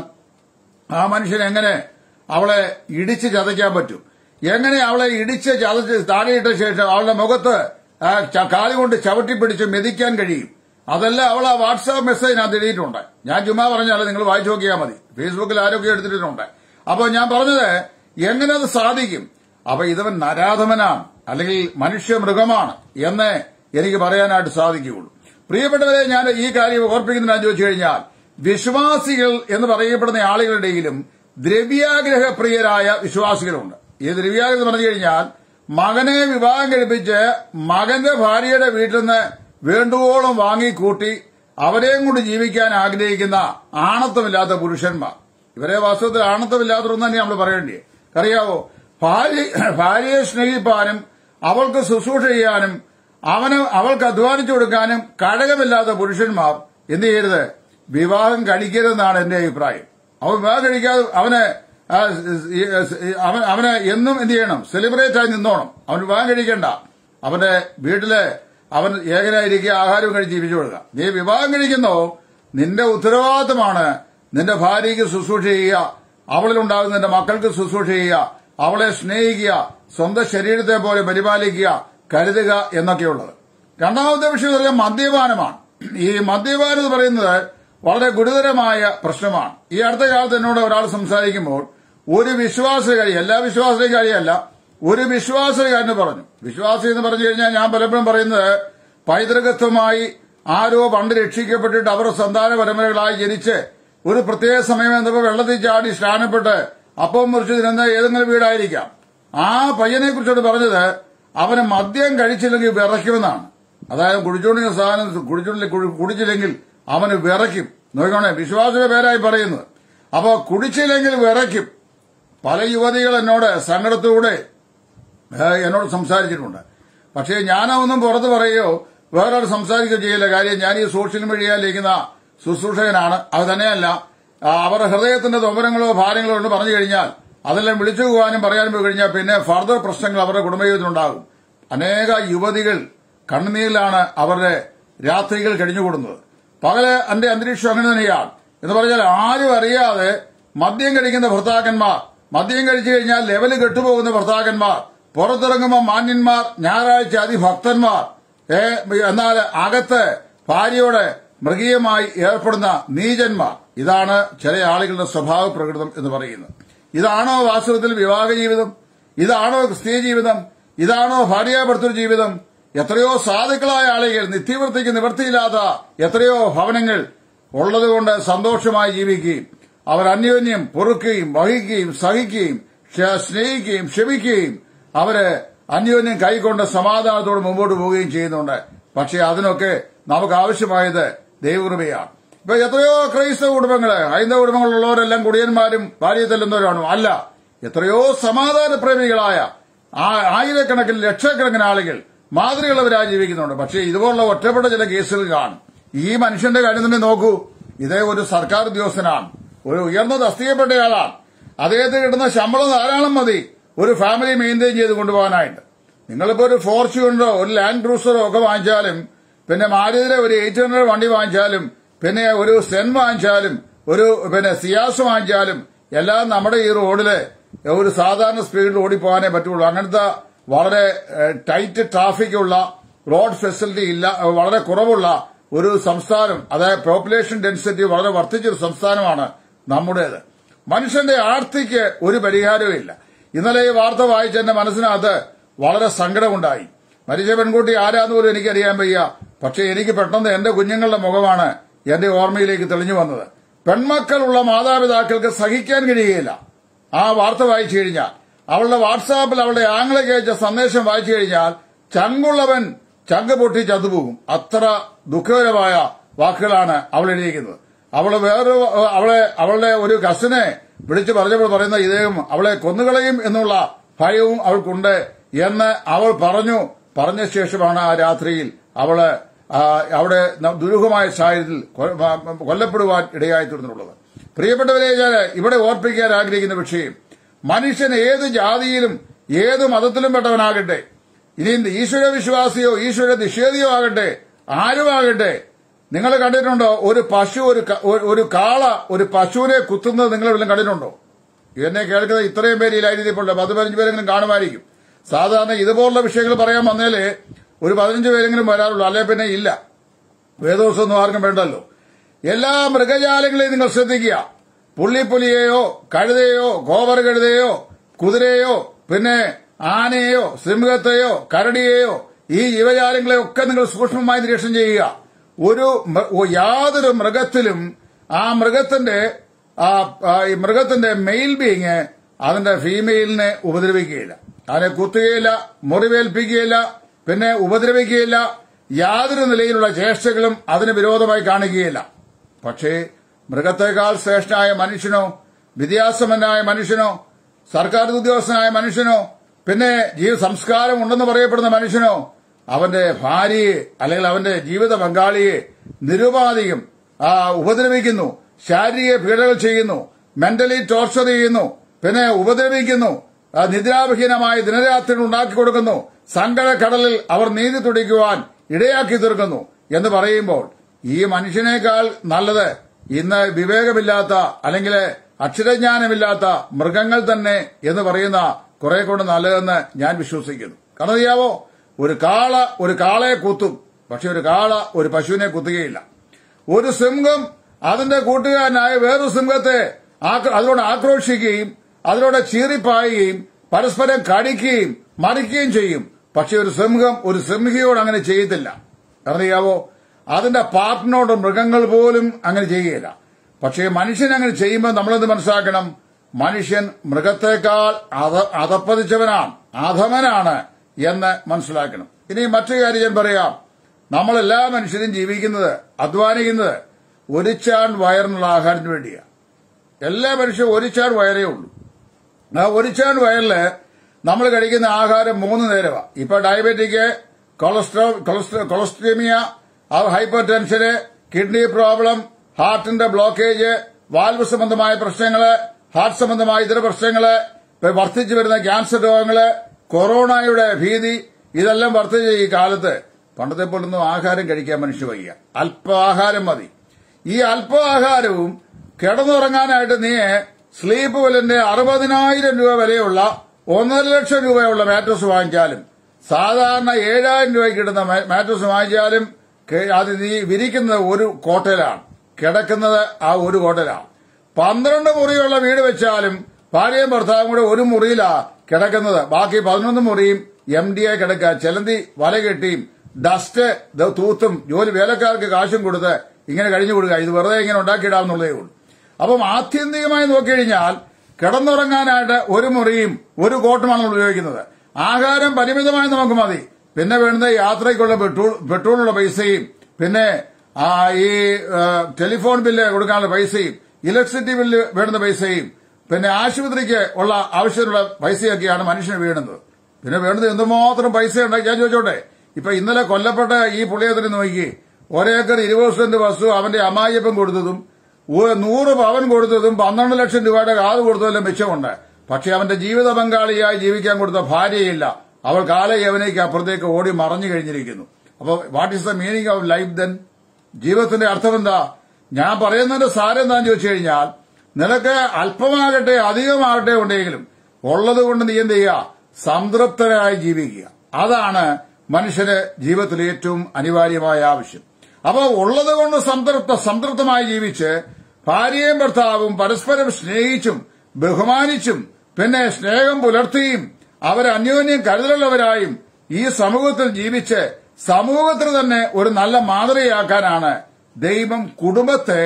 ആ മനുഷ്യൻ എങ്ങനെ അവളെ ഇടിച്ച് ചതയ്ക്കാൻ പറ്റും എങ്ങനെ അവളെ ഇടിച്ച് ചതച്ച് താഴെയിട്ട ശേഷം അവളുടെ മുഖത്ത് ആ ച- കാലുകൊണ്ട് ചവിട്ടി പിടിച്ച് മെതിക്കാൻ കഴിയും അതെല്ലാം അവൾ ആ വാട്സാപ്പ് മെസ്സേജിനകത്ത് എഴുതിയിട്ടുണ്ട് ഞാൻ ചുമ്മാ പറഞ്ഞാൽ നിങ്ങൾ വായിച്ചു നോക്കിയാൽ മതി ഫേസ്ബുക്കിൽ ആരൊക്കെ എടുത്തിട്ടുണ്ട് അപ്പോൾ ഞാൻ പറഞ്ഞത് എങ്ങനെ അത് സാധിക്കും അപ്പൊ ഇതവൻ നരാധമനാണ് അല്ലെങ്കിൽ മനുഷ്യ മൃഗമാണ് എന്ന് എനിക്ക് പറയാനായിട്ട് സാധിക്കുകയുള്ളൂ പ്രിയപ്പെട്ടവരെ ഞാൻ ഈ കാര്യം ഓർപ്പിക്കുന്നതിനാ ചോദിച്ചു കഴിഞ്ഞാൽ വിശ്വാസികൾ എന്ന് പറയപ്പെടുന്ന ആളുകളുടെയിലും ദ്രവ്യാഗ്രഹപ്രിയരായ വിശ്വാസികളുണ്ട് ഈ ദ്രവ്യാഗ്രഹം എന്ന് പറഞ്ഞു കഴിഞ്ഞാൽ മകനെ വിവാഹം കഴിപ്പിച്ച് മകന്റെ ഭാര്യയുടെ വീട്ടിൽ നിന്ന് വേണ്ടുവോളം വാങ്ങിക്കൂട്ടി അവരെയും കൊണ്ട് ജീവിക്കാൻ ആഗ്രഹിക്കുന്ന ആണത്വമില്ലാത്ത പുരുഷന്മാർ ഇവരെ വാസ്തവത്തിൽ ആണത്വമില്ലാത്തവരെന്ന് തന്നെ നമ്മൾ പറയേണ്ടേ അറിയാവോ ഭാര്യ ഭാര്യയെ സ്നേഹിപ്പാനും അവൾക്ക് ശുശ്രൂഷ ചെയ്യാനും അവന് അവൾക്ക് അധ്വാനിച്ചു കൊടുക്കാനും കഴകമില്ലാത്ത പുരുഷന്മാർ എന്ത് ചെയ്യരുത് വിവാഹം കഴിക്കരുതെന്നാണ് എന്റെ അഭിപ്രായം അവൻ വിവാഹം കഴിക്കാതെ അവന് ആ, ഈ, ഈ, അവൻ അവന് എന്നും എന്ത് ചെയ്യണം സെലിബ്രേറ്റ് ആയി നിന്നോണം അവൻ വിവാഹം കഴിക്കണ്ട അവന്റെ വീട്ടില് അവൻ ഏകനായിരിക്കുക ആഹാരവും കഴിച്ച് ജീവിച്ചു കൊടുക്കുക നീ വിവാഹം കഴിക്കുന്നോ നിന്റെ ഉത്തരവാദിത്തമാണ് നിന്റെ ഭാര്യയ്ക്ക് ശുശ്രൂഷ ചെയ്യുക അവളിലുണ്ടാകുന്ന നിന്റെ മക്കൾക്ക് ശുശ്രൂഷ ചെയ്യുക അവളെ സ്നേഹിക്കുക സ്വന്തം ശരീരത്തെ പോലെ പരിപാലിക്കുക കരുതുക എന്നൊക്കെയുള്ളത് രണ്ടാമത്തെ വിഷയം എന്ന് പറഞ്ഞാൽ മദ്യപാനമാണ് ഈ മദ്യപാനം എന്ന് പറയുന്നത് വളരെ ഗുരുതരമായ പ്രശ്നമാണ് ഈ അടുത്ത കാലത്ത് എന്നോട് ഒരാൾ സംസാരിക്കുമ്പോൾ ഒരു വിശ്വാസകാരി എല്ലാ വിശ്വാസകാരിയല്ല ഒരു വിശ്വാസകാരന് പറഞ്ഞു വിശ്വാസി എന്ന് പറഞ്ഞു കഴിഞ്ഞാൽ ഞാൻ പലപ്പോഴും പറയുന്നത് പൈതൃകത്വമായി ആരോ പണ്ട് രക്ഷിക്കപ്പെട്ടിട്ട് അവർ സന്താന പരമ്പരകളായി ജനിച്ച് ഒരു പ്രത്യേക സമയം എന്നപ്പോൾ വെള്ളത്തിൽ ചാടി സ്നാനപ്പെട്ട് അപ്പം മുറിച്ച് തിരുന്ന ഏതെങ്കിലും വീടായിരിക്കാം ആ പയ്യനെ കുറിച്ചോട് പറഞ്ഞത് അവന് മദ്യം കഴിച്ചില്ലെങ്കിൽ വിറയ്ക്കുമെന്നാണ് അതായത് കുടിച്ചോണ്ടിരുന്ന സാധനം കുടിച്ചോണ്ടി കുടിച്ചില്ലെങ്കിൽ അവന് വിറയ്ക്കും നോക്കണേ വിശ്വാസിയുടെ പേരായി പറയുന്നത് അപ്പോ കുടിച്ചില്ലെങ്കിൽ വിറയ്ക്കും പല യുവതികൾ എന്നോട് സങ്കടത്തോടെ ഏ, എന്നോട് സംസാരിച്ചിട്ടുണ്ട് പക്ഷേ ഞാനൊന്നും പുറത്ത് പറയുകയോ വേറൊരു സംസാരിക്കുകയോ ചെയ്യില്ല കാര്യം ഞാൻ ഈ സോഷ്യൽ മീഡിയയിലിരിക്കുന്ന ശുശ്രൂഷകനാണ് അത് തന്നെയല്ല ആ, അവരുടെ ഹൃദയത്തിന്റെ തൊമ്പരങ്ങളോ ഭാരങ്ങളോ ഉണ്ട് പറഞ്ഞു കഴിഞ്ഞാൽ അതെല്ലാം വിളിച്ചു പോകാനും പറയാനും പോയി കഴിഞ്ഞാൽ പിന്നെ ഫർദർ പ്രശ്നങ്ങൾ അവരുടെ കുടുംബജീവിതത്തിലുണ്ടാകും അനേക യുവതികൾ കണ്ണുനീരിലാണ് അവരുടെ രാത്രികൾ കഴിഞ്ഞുകൂടുന്നത് പകല് എന്റെ അന്തരീക്ഷം അങ്ങനെ തന്നെയാണ് എന്ന് പറഞ്ഞാൽ ആരും അറിയാതെ മദ്യം കഴിക്കുന്ന ഭർത്താക്കന്മാർ മദ്യം കഴിച്ചു കഴിഞ്ഞാൽ ലെവല് കെട്ടുപോകുന്ന ഭർത്താക്കന്മാർ പുറത്തിറങ്ങുമ്പോൾ മാന്യന്മാർ ഞായറാഴ്ച അതിഭക്തന്മാർ ഏ എന്നാൽ അകത്ത് ഭാര്യയോട് മൃഗീയമായി ഏർപ്പെടുന്ന നീചന്മാർ ഇതാണ് ചില ആളുകളുടെ സ്വഭാവ പ്രകൃതം എന്ന് പറയുന്നത് ഇതാണോ വാസ്തവത്തിൽ വിവാഹ ജീവിതം ഇതാണോ ക്രിസ്തീയ ജീവിതം ഇതാണോ ഭാര്യാഭർത്തൃ ജീവിതം എത്രയോ സാധുക്കളായ ആളുകൾ നിത്യവൃത്തിക്ക് നിവൃത്തിയില്ലാത്ത എത്രയോ ഭവനങ്ങൾ ഉള്ളതുകൊണ്ട് സന്തോഷമായി ജീവിക്കുകയും അവർ അന്യോന്യം പൊറുക്കുകയും വഹിക്കുകയും സഹിക്കുകയും ക്ഷ- സ്നേഹിക്കുകയും ക്ഷമിക്കുകയും അവര് അന്യോന്യം കൈക്കൊണ്ട് സമാധാനത്തോടെ മുമ്പോട്ട് പോവുകയും ചെയ്യുന്നുണ്ട് പക്ഷേ അതിനൊക്കെ നമുക്ക് ആവശ്യമായത് ദൈവകൃപയാണ് ഇപ്പൊ എത്രയോ ക്രൈസ്തവ കുടുംബങ്ങള് ഹൈന്ദവ കുടുംബങ്ങളുള്ളവരെല്ലാം കുടിയന്മാരും ഭാര്യ തെല്ലുന്നവരാണോ അല്ല എത്രയോ സമാധാന പ്രേമികളായ ആ- ആയിരക്കണക്കിന് ലക്ഷക്കണക്കിന് ആളുകൾ മാതൃകളവരായി ജീവിക്കുന്നുണ്ട് പക്ഷേ ഇതുപോലുള്ള ഒറ്റപ്പെട്ട ചില കേസുകൾ കാണും ഈ മനുഷ്യന്റെ കാര്യം തന്നെ നോക്കൂ ഇതേ ഒരു സർക്കാർ ഉദ്യോഗസ്ഥനാണ് ഒരു ഉയർന്ന തസ്തികപ്പെട്ടയാളാണ് അദ്ദേഹത്തിന് കിട്ടുന്ന ശമ്പളം ധാരാളം മതി ഒരു ഫാമിലി മെയിൻറ്റെയിൻ ചെയ്ത് കൊണ്ടുപോകാനായിട്ട് നിങ്ങളിപ്പോ ഒരു ഫോർച്യൂണറോ ഒരു ലാൻഡ് ക്രൂസറോ ഒക്കെ വാങ്ങിച്ചാലും പിന്നെ മാരുതിയുടെ ഒരു എയ്റ്റ് ഹൺഡ്രഡ് വണ്ടി വാങ്ങിച്ചാലും പിന്നെ ഒരു സെൻ വാങ്ങിച്ചാലും ഒരു പിന്നെ സിയാസ് വാങ്ങിച്ചാലും എല്ലാം നമ്മുടെ ഈ റോഡില് ഒരു സാധാരണ സ്പീഡിൽ ഓടിപ്പോകാനേ പറ്റുള്ളൂ അങ്ങനത്തെ വളരെ ഏഹ്, ടൈറ്റ് ട്രാഫിക് ഉള്ള റോഡ് ഫെസിലിറ്റി ഇല്ല ഏഹ്, വളരെ കുറവുള്ള ഒരു സംസ്ഥാനം അതായത് പോപ്പുലേഷൻ ഡെൻസിറ്റി വളരെ വർദ്ധിച്ചൊരു സംസ്ഥാനമാണ് നമ്മുടേത് മനുഷ്യന്റെ ആർത്തിക്ക് ഒരു പരിഹാരവും ഇല്ല ഇന്നലെ ഈ വാർത്ത വായിച്ച എന്റെ മനസ്സിനകത്ത് വളരെ സങ്കടമുണ്ടായി മരിച്ച പെൺകുട്ടി ആരാന്ന് പോലും എനിക്കറിയാൻ വയ്യ പക്ഷെ എനിക്ക് പെട്ടെന്ന് എന്റെ കുഞ്ഞുങ്ങളുടെ മുഖമാണ് എന്റെ ഓർമ്മയിലേക്ക് തെളിഞ്ഞു വന്നത് പെൺമക്കളുള്ള മാതാപിതാക്കൾക്ക് സഹിക്കാൻ കഴിയുകയില്ല ആ വാർത്ത വായിച്ചു കഴിഞ്ഞാൽ അവളുടെ വാട്സാപ്പിൽ അവളുടെ ആംഗ്ലയ്ക്ക് അയച്ച സന്ദേശം വായിച്ചു കഴിഞ്ഞാൽ ചങ്കുള്ളവൻ ചങ്ക് പൊട്ടി ചത്തുപോകും അത്ര ദുഃഖകരമായ വാക്കുകളാണ് അവൾ എഴുതിയിരിക്കുന്നത് അവള് വേറൊരു അവളെ അവളുടെ ഒരു കസിനെ വിളിച്ചു പറഞ്ഞപ്പോൾ പറയുന്ന ഇദ്ദേഹം അവളെ കൊന്നുകളയും എന്നുള്ള ഭയവും അവൾക്കുണ്ട് എന്ന് അവൾ പറഞ്ഞു പറഞ്ഞ ശേഷമാണ് ആ രാത്രിയിൽ അവള് ആ, അവിടെ ന- ദുരൂഹമായ സാഹചര്യത്തിൽ കൊ- ആ, കൊല്ലപ്പെടുവാൻ ഇടയായി തീർന്നിട്ടുള്ളത് പ്രിയപ്പെട്ടവരെ ഞാൻ ഇവിടെ ഓർപ്പിക്കാൻ ആഗ്രഹിക്കുന്ന വിഷയം മനുഷ്യൻ ഏത് ജാതിയിലും ഏത് മതത്തിലും പെട്ടവനാകട്ടെ ഇനി ഈശ്വര വിശ്വാസിയോ ഈശ്വര നിഷേധിയോ ആകട്ടെ ആരുമാകട്ടെ നിങ്ങൾ കണ്ടിട്ടുണ്ടോ ഒരു പശു ഒരു ക- ഒരു- ഒരു കാള ഒരു പശുവിനെ കുത്തുന്നത് നിങ്ങൾ വല്ലതും കണ്ടിട്ടുണ്ടോ എന്നെ കേൾക്കുന്ന ഇത്രയും പേര് ഈ ലൈനിൽ ഇപ്പോൾ പത്ത് പതിനഞ്ച് പേരെങ്കിലും കാണുമായിരിക്കും സാധാരണ ഇതുപോലുള്ള വിഷയങ്ങൾ പറയാൻ വന്നേല് ഒരു പതിനഞ്ച് പേരെങ്കിലും വരാറുള്ളൂ അല്ലെ പിന്നെ ഇല്ല വേദോസൊന്നും ആർക്കും വേണ്ടല്ലോ എല്ലാ മൃഗജാലങ്ങളെയും നിങ്ങൾ ശ്രദ്ധിക്കുക പുള്ളിപ്പുലിയെയോ കഴുതയോ കോവർ കഴുതയോ കുതിരയോ പിന്നെ ആനയെയോ സിംഹത്തെയോ കരടിയെയോ ഈ ജീവജാലങ്ങളെ ഒക്കെ നിങ്ങൾ സൂക്ഷ്മമായി നിരീക്ഷണം ചെയ്യുക ഒരു മൃ- ഒ- യാതൊരു മൃഗത്തിലും ആ മൃഗത്തിന്റെ ആ ആ ഈ മൃഗത്തിന്റെ മെയിൽ ബീങ് അതിന്റെ ഫീമെയിലിനെ ഉപദ്രവിക്കുകയില്ല അതിനെ കുത്തുകയില്ല മുറിവേൽപ്പിക്കുകയില്ല പിന്നെ ഉപദ്രവിക്കുകയില്ല യാതൊരു നിലയിലുള്ള ചേഷ്ടകളും അതിന് വിരോധമായി കാണിക്കുകയില്ല പക്ഷേ മൃഗത്തെക്കാൾ ശ്രേഷ്ഠനായ മനുഷ്യനോ വിദ്യാസമ്പന്നനായ മനുഷ്യനോ സർക്കാർ ഉദ്യോഗസ്ഥനായ മനുഷ്യനോ പിന്നെ ജീവ സംസ്കാരം ഉണ്ടെന്ന് പറയപ്പെടുന്ന മനുഷ്യനോ അവന്റെ ഭാര്യയെ അല്ലെങ്കിൽ അവന്റെ ജീവിത പങ്കാളിയെ നിരുപാധികം ആ, ഉപദ്രവിക്കുന്നു ശാരീരിക പീഡകൾ ചെയ്യുന്നു മെന്റലി ടോർച്ചർ ചെയ്യുന്നു പിന്നെ ഉപദ്രവിക്കുന്നു ആ, നിദ്രാവിഹീനമായ ദിനരാത്രികൾ ഉണ്ടാക്കി കൊടുക്കുന്നു സങ്കടക്കടലിൽ അവർ നീതി തുടിക്കുവാൻ ഇടയാക്കി തീർക്കുന്നു എന്ന് പറയുമ്പോൾ ഈ മനുഷ്യനേക്കാൾ നല്ലത് ഇന്ന് വിവേകമില്ലാത്ത അല്ലെങ്കിൽ അക്ഷരജ്ഞാനമില്ലാത്ത മൃഗങ്ങൾ തന്നെ എന്ന് പറയുന്ന കുറെ കൊണ്ട് നല്ലതെന്ന് ഞാൻ വിശ്വസിക്കുന്നു കാരണം അറിയാവോ ഒരു കാള ഒരു കാളയെ കുത്തും പക്ഷെ ഒരു കാള ഒരു പശുവിനെ കുത്തുകയില്ല ഒരു സിംഹം അതിന്റെ കൂട്ടുകാരനായ വേറൊരു സിംഹത്തെ ആക്ര- അതിനോട് ആക്രോശിക്കുകയും അതിനോട് ചീറിപ്പായുകയും പരസ്പരം കടിക്കുകയും മറിക്കുകയും ചെയ്യും പക്ഷെ ഒരു സിംഹം ഒരു സിംഹിയോട് അങ്ങനെ ചെയ്യത്തില്ല അറിയാവോ അതിന്റെ പാർട്ടിനോട് മൃഗങ്ങൾ പോലും അങ്ങനെ ചെയ്യുകയില്ല പക്ഷേ മനുഷ്യൻ അങ്ങനെ ചെയ്യുമ്പോൾ നമ്മളെന്ത് മനസ്സിലാക്കണം മനുഷ്യൻ മൃഗത്തെക്കാൾ അധ അധപ്പതിച്ചവനാണ് അധമനാണ് എന്ന് മനസ്സിലാക്കണം ഇനി മറ്റു കാര്യം ഞാൻ പറയാം നമ്മളെല്ലാ മനുഷ്യരും ജീവിക്കുന്നത് അധ്വാനിക്കുന്നത് ഒരു ചാൺ വയറിനുള്ള ആഹാരത്തിന് വേണ്ടിയാണ് എല്ലാ മനുഷ്യരും ഒരു ചാൺ വയറേ ഉള്ളൂ ആ ഒരു ചാൺ വയറില് നമ്മൾ കഴിക്കുന്ന ആഹാരം മൂന്ന് നേരമാണ് ഇപ്പൊ ഡയബറ്റിക് കൊളസ്ട്രോ കൊളസ്ട്രോ- കൊളസ്ട്രീമിയ ഹൈപ്പർ ടെൻഷന് കിഡ്നി പ്രോബ്ലം ഹാർട്ടിന്റെ ബ്ലോക്കേജ് വാൽവ് സംബന്ധമായ പ്രശ്നങ്ങള് ഹാർട്ട് സംബന്ധമായ ഇതര പ്രശ്നങ്ങള് ഇപ്പൊ വർദ്ധിച്ചു വരുന്ന ക്യാൻസർ രോഗങ്ങള് കൊറോണയുടെ ഭീതി ഇതെല്ലാം വർദ്ധിച്ച ഈ കാലത്ത് പണ്ടത്തെ പോലൊന്നും ആഹാരം കഴിക്കാൻ മനുഷ്യ വയ്യ അല്പാഹാരം മതി ഈ അല്പാഹാരവും കിടന്നുറങ്ങാനായിട്ട് നീ സ്ലീപ്പ് വെല്ലിന്റെ അറുപതിനായിരം രൂപ വിലയുള്ള ഒന്നര ലക്ഷം രൂപയുള്ള മാട്രസ് വാങ്ങിച്ചാലും സാധാരണ ഏഴായിരം രൂപയ്ക്ക് കിട്ടുന്ന മാ- മാട്രസ് വാങ്ങിച്ചാലും കെ- അത് നീ വിരിക്കുന്നത് ഒരു കോട്ടയിലാണ് കിടക്കുന്നത് ആ ഒരു കോട്ടയിലാണ് പന്ത്രണ്ട് മുറിയുള്ള വീട് വെച്ചാലും ഭാര്യയും ഭർത്താവും കൂടെ ഒരു മുറിയിലാ കിടക്കുന്നത് ബാക്കി പതിനൊന്ന് മുറിയും എം ഡി ആയി കിടക്കുക ചെലന്തി വല കെട്ടിയും ഡസ്റ്റ് ദ തൂത്തും ജോലി വേലക്കാർക്ക് കാശും കൊടുത്ത് ഇങ്ങനെ കഴിഞ്ഞു കൊടുക്കുക ഇത് വെറുതെ ഇങ്ങനെ ഉണ്ടാക്കിയിടാവുന്നുള്ളതേ ഉള്ളൂ അപ്പം ആത്യന്തികമായി നോക്കിക്കഴിഞ്ഞാൽ കിടന്നുറങ്ങാനായിട്ട് ഒരു മുറിയും ഒരു കോട്ടുമാണ് നമ്മൾ ഉപയോഗിക്കുന്നത് ആഹാരം പരിമിതമായി നമുക്ക് മതി പിന്നെ വേണ്ടുന്നത് യാത്രയ്ക്കുള്ള പെട്രോൾ പെട്രോളിനുള്ള പൈസയും പിന്നെ ആ, ഈ ആ, ടെലിഫോൺ ബില്ല് കൊടുക്കാനുള്ള പൈസയും ഇലക്ട്രിസിറ്റി ബില്ല് വേണ്ടുന്ന പൈസയും പിന്നെ ആശുപത്രിക്ക് ഉള്ള ആവശ്യത്തിനുള്ള പൈസയൊക്കെയാണ് മനുഷ്യന് വീഴുന്നത് പിന്നെ വേണ്ടത് എന്തുമാത്രം പൈസ ഉണ്ടാക്കി ഞാൻ ചോദിച്ചോട്ടെ ഇപ്പൊ ഇന്നലെ കൊല്ലപ്പെട്ട ഈ പുള്ളിയത്തിന് നോക്കി ഒരേക്കർ ഇരുപത് സെന്റ് വസ്തു അവന്റെ അമ്മായിയപ്പൻ കൊടുത്തതും ഒരു നൂറ് പവൻ കൊടുത്തതും പന്ത്രണ്ട് ലക്ഷം രൂപയുടെ കാത് കൊടുത്തതെല്ലാം മിച്ചമുണ്ട് പക്ഷെ അവന്റെ ജീവിത പങ്കാളിയായി ജീവിക്കാൻ കൊടുത്ത ഭാര്യയില്ല അവൾ കാലയവനയ്ക്ക് അപ്പുറത്തേക്ക് ഓടി മറഞ്ഞു കഴിഞ്ഞിരിക്കുന്നു അപ്പോൾ what is the meaning of life then ജീവിതത്തിന്റെ അർത്ഥം എന്താ ഞാൻ പറയുന്നതിന്റെ സാരം എന്താന്ന് ചോദിച്ചു കഴിഞ്ഞാൽ നിനക്ക് അല്പമാകട്ടെ അധികമാകട്ടെ ഉണ്ടെങ്കിലും ഉള്ളത് കൊണ്ട് നീ എന്ത് ചെയ്യുക സംതൃപ്തരായി ജീവിക്കുക അതാണ് മനുഷ്യന് ജീവിതത്തിൽ ഏറ്റവും അനിവാര്യമായ ആവശ്യം അപ്പോൾ ഉള്ളത് കൊണ്ട് സംതൃപ്ത സംതൃപ്തമായി ജീവിച്ച് ഭാര്യയും ഭർത്താവും പരസ്പരം സ്നേഹിച്ചും ബഹുമാനിച്ചും പിന്നെ സ്നേഹം പുലർത്തിയും അവരെ അന്യോന്യം കരുതലുള്ളവരായും ഈ സമൂഹത്തിൽ ജീവിച്ച് സമൂഹത്തിന് തന്നെ ഒരു നല്ല മാതൃകയാക്കാനാണ് ദൈവം കുടുംബത്തെ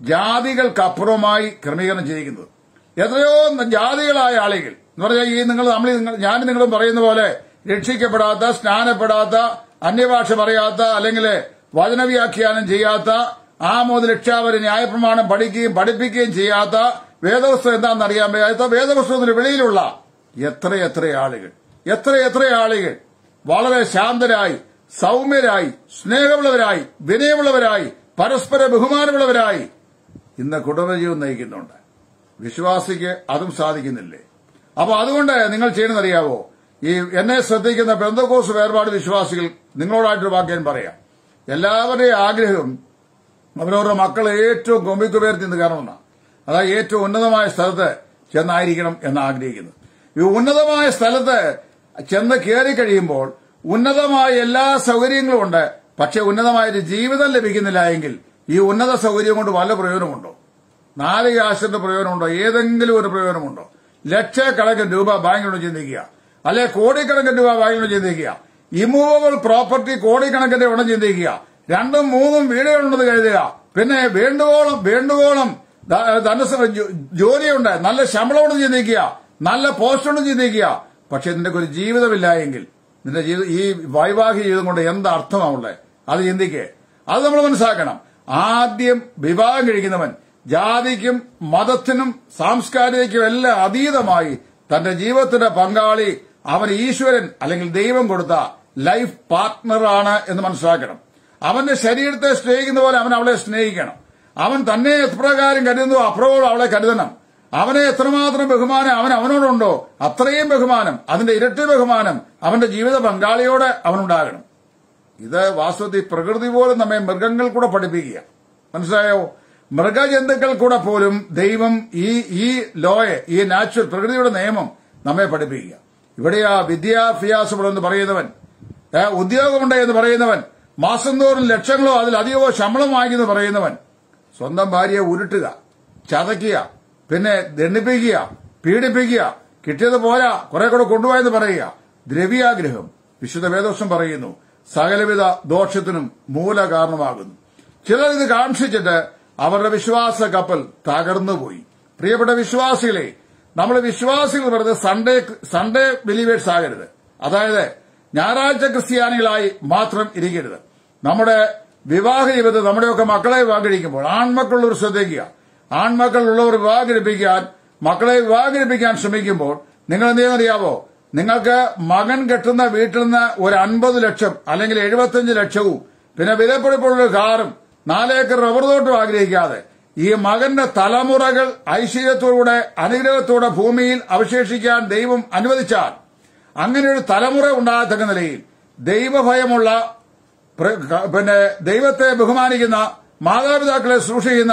ജാതികൾക്കപ്പുറമായി ക്രമീകരണം ചെയ്തിരിക്കുന്നത് എത്രയോ ജാതികളായ ആളുകൾ എന്ന് പറഞ്ഞാൽ ഈ നിങ്ങൾ നമ്മൾ ഞാൻ നിങ്ങളും പറയുന്ന പോലെ രക്ഷിക്കപ്പെടാത്ത സ്നാനപ്പെടാത്ത അന്യഭാഷ പറയാത്ത അല്ലെങ്കിൽ വചനവ്യാഖ്യാനം ചെയ്യാത്ത ആ മൂന്ന് രക്ഷാവര് ന്യായപ്രമാണം പഠിക്കുകയും പഠിപ്പിക്കുകയും ചെയ്യാത്ത വേദപുസ്തകം എന്താണെന്ന് അറിയാൻ വയ്യാത്ത വേദപുസ്തകത്തിന് വെളിയിലുള്ള എത്ര എത്ര ആളുകൾ എത്ര എത്ര ആളുകൾ വളരെ ശാന്തരായി സൗമ്യരായി സ്നേഹമുള്ളവരായി വിനയമുള്ളവരായി പരസ്പര ബഹുമാനമുള്ളവരായി ഇന്ന് കുടുംബജീവൻ നയിക്കുന്നുണ്ട് വിശ്വാസിക്ക് അതും സാധിക്കുന്നില്ലേ അപ്പൊ അതുകൊണ്ട് നിങ്ങൾ ചെയ്യുന്നതറിയാവോ ഈ എന്നെ ശ്രദ്ധിക്കുന്ന പെന്തക്കോസ് വേർപാട് വിശ്വാസികൾ നിങ്ങളോടായിട്ടൊരു വാക്ക് ഞാൻ പറയാം എല്ലാവരുടെയും ആഗ്രഹം അവരവരുടെ മക്കളെ ഏറ്റവും കൊമ്പിക്കുപേർത്തി നിന്ന് കയറണമെന്നാണ് അതായത് ഏറ്റവും ഉന്നതമായ സ്ഥലത്ത് ചെന്നായിരിക്കണം എന്ന് ആഗ്രഹിക്കുന്നത് ഈ ഉന്നതമായ സ്ഥലത്ത് ചെന്ന് കയറി കഴിയുമ്പോൾ ഉന്നതമായ എല്ലാ സൗകര്യങ്ങളും ഉണ്ട് പക്ഷെ ഉന്നതമായ ഒരു ജീവിതം ലഭിക്കുന്നില്ല എങ്കിൽ ഈ ഉന്നത സൗകര്യം കൊണ്ട് വല്ല പ്രയോജനമുണ്ടോ നാല് കാശിന്റെ പ്രയോജനമുണ്ടോ ഏതെങ്കിലും ഒരു പ്രയോജനമുണ്ടോ ലക്ഷക്കണക്കിന് രൂപ ബാങ്കിനോട് ചിന്തിക്കുക അല്ലെ കോടിക്കണക്കിന് രൂപ ബാങ്കിനോട് ചിന്തിക്കുക ഇമൂവബിൾ പ്രോപ്പർട്ടി കോടിക്കണക്കിന് ഉടൻ ചിന്തിക്കുക രണ്ടും മൂന്നും വീടുകളുണ്ടെന്ന് കരുതുക പിന്നെ വേണ്ടുവോളം വേണ്ടുവോളം ധ- ധനസ ജോ- ജോലിയുണ്ട് നല്ല ശമ്പളമുണ്ടെന്ന് ചിന്തിക്കുക നല്ല പോസ്റ്റുണ്ടെന്ന് ചിന്തിക്കുക പക്ഷെ നിനക്ക് ഒരു ജീവിതമില്ല എങ്കിൽ നിന്റെ ജീവിത ഈ വൈവാഹിക ജീവിതം കൊണ്ട് എന്ത് അർത്ഥമാണുള്ളത് അത് ചിന്തിക്കേ അത് നമ്മൾ മനസ്സിലാക്കണം ആദ്യം വിവാഹം കഴിക്കുന്നവൻ ജാതിക്കും മതത്തിനും സാംസ്കാരികക്കും എല്ലാം അതീതമായി തന്റെ ജീവിതത്തിന്റെ പങ്കാളി അവൻ ഈശ്വരൻ അല്ലെങ്കിൽ ദൈവം കൊടുത്ത ലൈഫ് പാർട്ട്ണറാണ് എന്ന് മനസ്സിലാക്കണം അവന്റെ ശരീരത്തെ സ്നേഹിക്കുന്ന പോലെ അവൻ അവളെ സ്നേഹിക്കണം അവൻ തന്നെ എപ്രകാരം കരുതുന്നു അപ്രകാരം അവളെ കരുതണം അവനെ എത്രമാത്രം ബഹുമാനം അവൻ അവനോടുണ്ടോ അത്രയും ബഹുമാനം അതിന്റെ ഇരട്ടി ബഹുമാനം അവന്റെ ജീവിത പങ്കാളിയോട് അവനുണ്ടാകണം ഇത് വാസ്തവത്തിൽ പ്രകൃതി പോലും നമ്മെ മൃഗങ്ങൾ കൂടെ പഠിപ്പിക്കുക മനസ്സിലായോ മൃഗജന്തുക്കൾ കൂടെ പോലും ദൈവം ഈ ഈ ലോയെ ഈ നാച്ചുറൽ പ്രകൃതിയുടെ നിയമം നമ്മെ പഠിപ്പിക്കുക ഇവിടെ ആ വിദ്യാഭ്യാസമുണ്ടെന്ന് പറയുന്നവൻ ഏ, ഉദ്യോഗമുണ്ട് എന്ന് പറയുന്നവൻ മാസം തോറും ലക്ഷങ്ങളോ അതിലധികമോ ശമ്പളം വാങ്ങിക്കുന്നു പറയുന്നവൻ സ്വന്തം ഭാര്യയെ ഉരുട്ടുക ചതയ്ക്കുക പിന്നെ ദണ്ഡിപ്പിക്കുക പീഡിപ്പിക്കുക കിട്ടിയത് പോരാ കുറെ കൂടെ കൊണ്ടുപോയെന്ന് പറയുക ദ്രവ്യാഗ്രഹം വിശുദ്ധ വേദോഷം പറയുന്നു സകലവിധ ദോഷത്തിനും മൂല കാരണമാകുന്നു ചിലർ ഇത് കാക്ഷിച്ചിട്ട് അവരുടെ വിശ്വാസ കപ്പൽ തകർന്നുപോയി പ്രിയപ്പെട്ട വിശ്വാസികളെ നമ്മൾ വിശ്വാസികൾ വെറുതെ സൺഡേ സൺഡേ ബിലീവേഴ്സ് ആകരുത് അതായത് ഞായറാഴ്ച ക്രിസ്ത്യാനികളായി മാത്രം ഇരിക്കരുത് നമ്മുടെ വിവാഹ ജീവിതത്തിൽ നമ്മുടെയൊക്കെ മക്കളെ വിവാഹം കഴിക്കുമ്പോൾ ആൺമക്കളുള്ളവർ ശ്രദ്ധിക്കുക ആൺമക്കളുള്ളവർ വിവാഹം കഴിപ്പിക്കാൻ മക്കളെ വിവാഹം കഴിപ്പിക്കാൻ ശ്രമിക്കുമ്പോൾ നിങ്ങൾ എന്ത് ചെയ്യുന്നറിയാവോ നിങ്ങൾക്ക് മകൻ കെട്ടുന്ന വീട്ടിൽ നിന്ന് ഒരു അൻപത് ലക്ഷം അല്ലെങ്കിൽ എഴുപത്തിയഞ്ച് ലക്ഷവും പിന്നെ വിലപ്പിടിപ്പുള്ള ഒരു കാറും നാലേക്കർ റബ്ബർ തോട്ടും ആഗ്രഹിക്കാതെ ഈ മകന്റെ തലമുറകൾ ഐശ്വര്യത്തോടെ അനുഗ്രഹത്തോടെ ഭൂമിയിൽ അവശേഷിക്കാൻ ദൈവം അനുവദിച്ചാൽ അങ്ങനെ ഒരു തലമുറ ഉണ്ടാകത്തക്ക നിലയിൽ ദൈവഭയമുള്ള പ്ര- ക- പിന്നെ ദൈവത്തെ ബഹുമാനിക്കുന്ന മാതാപിതാക്കളെ സൂക്ഷിക്കുന്ന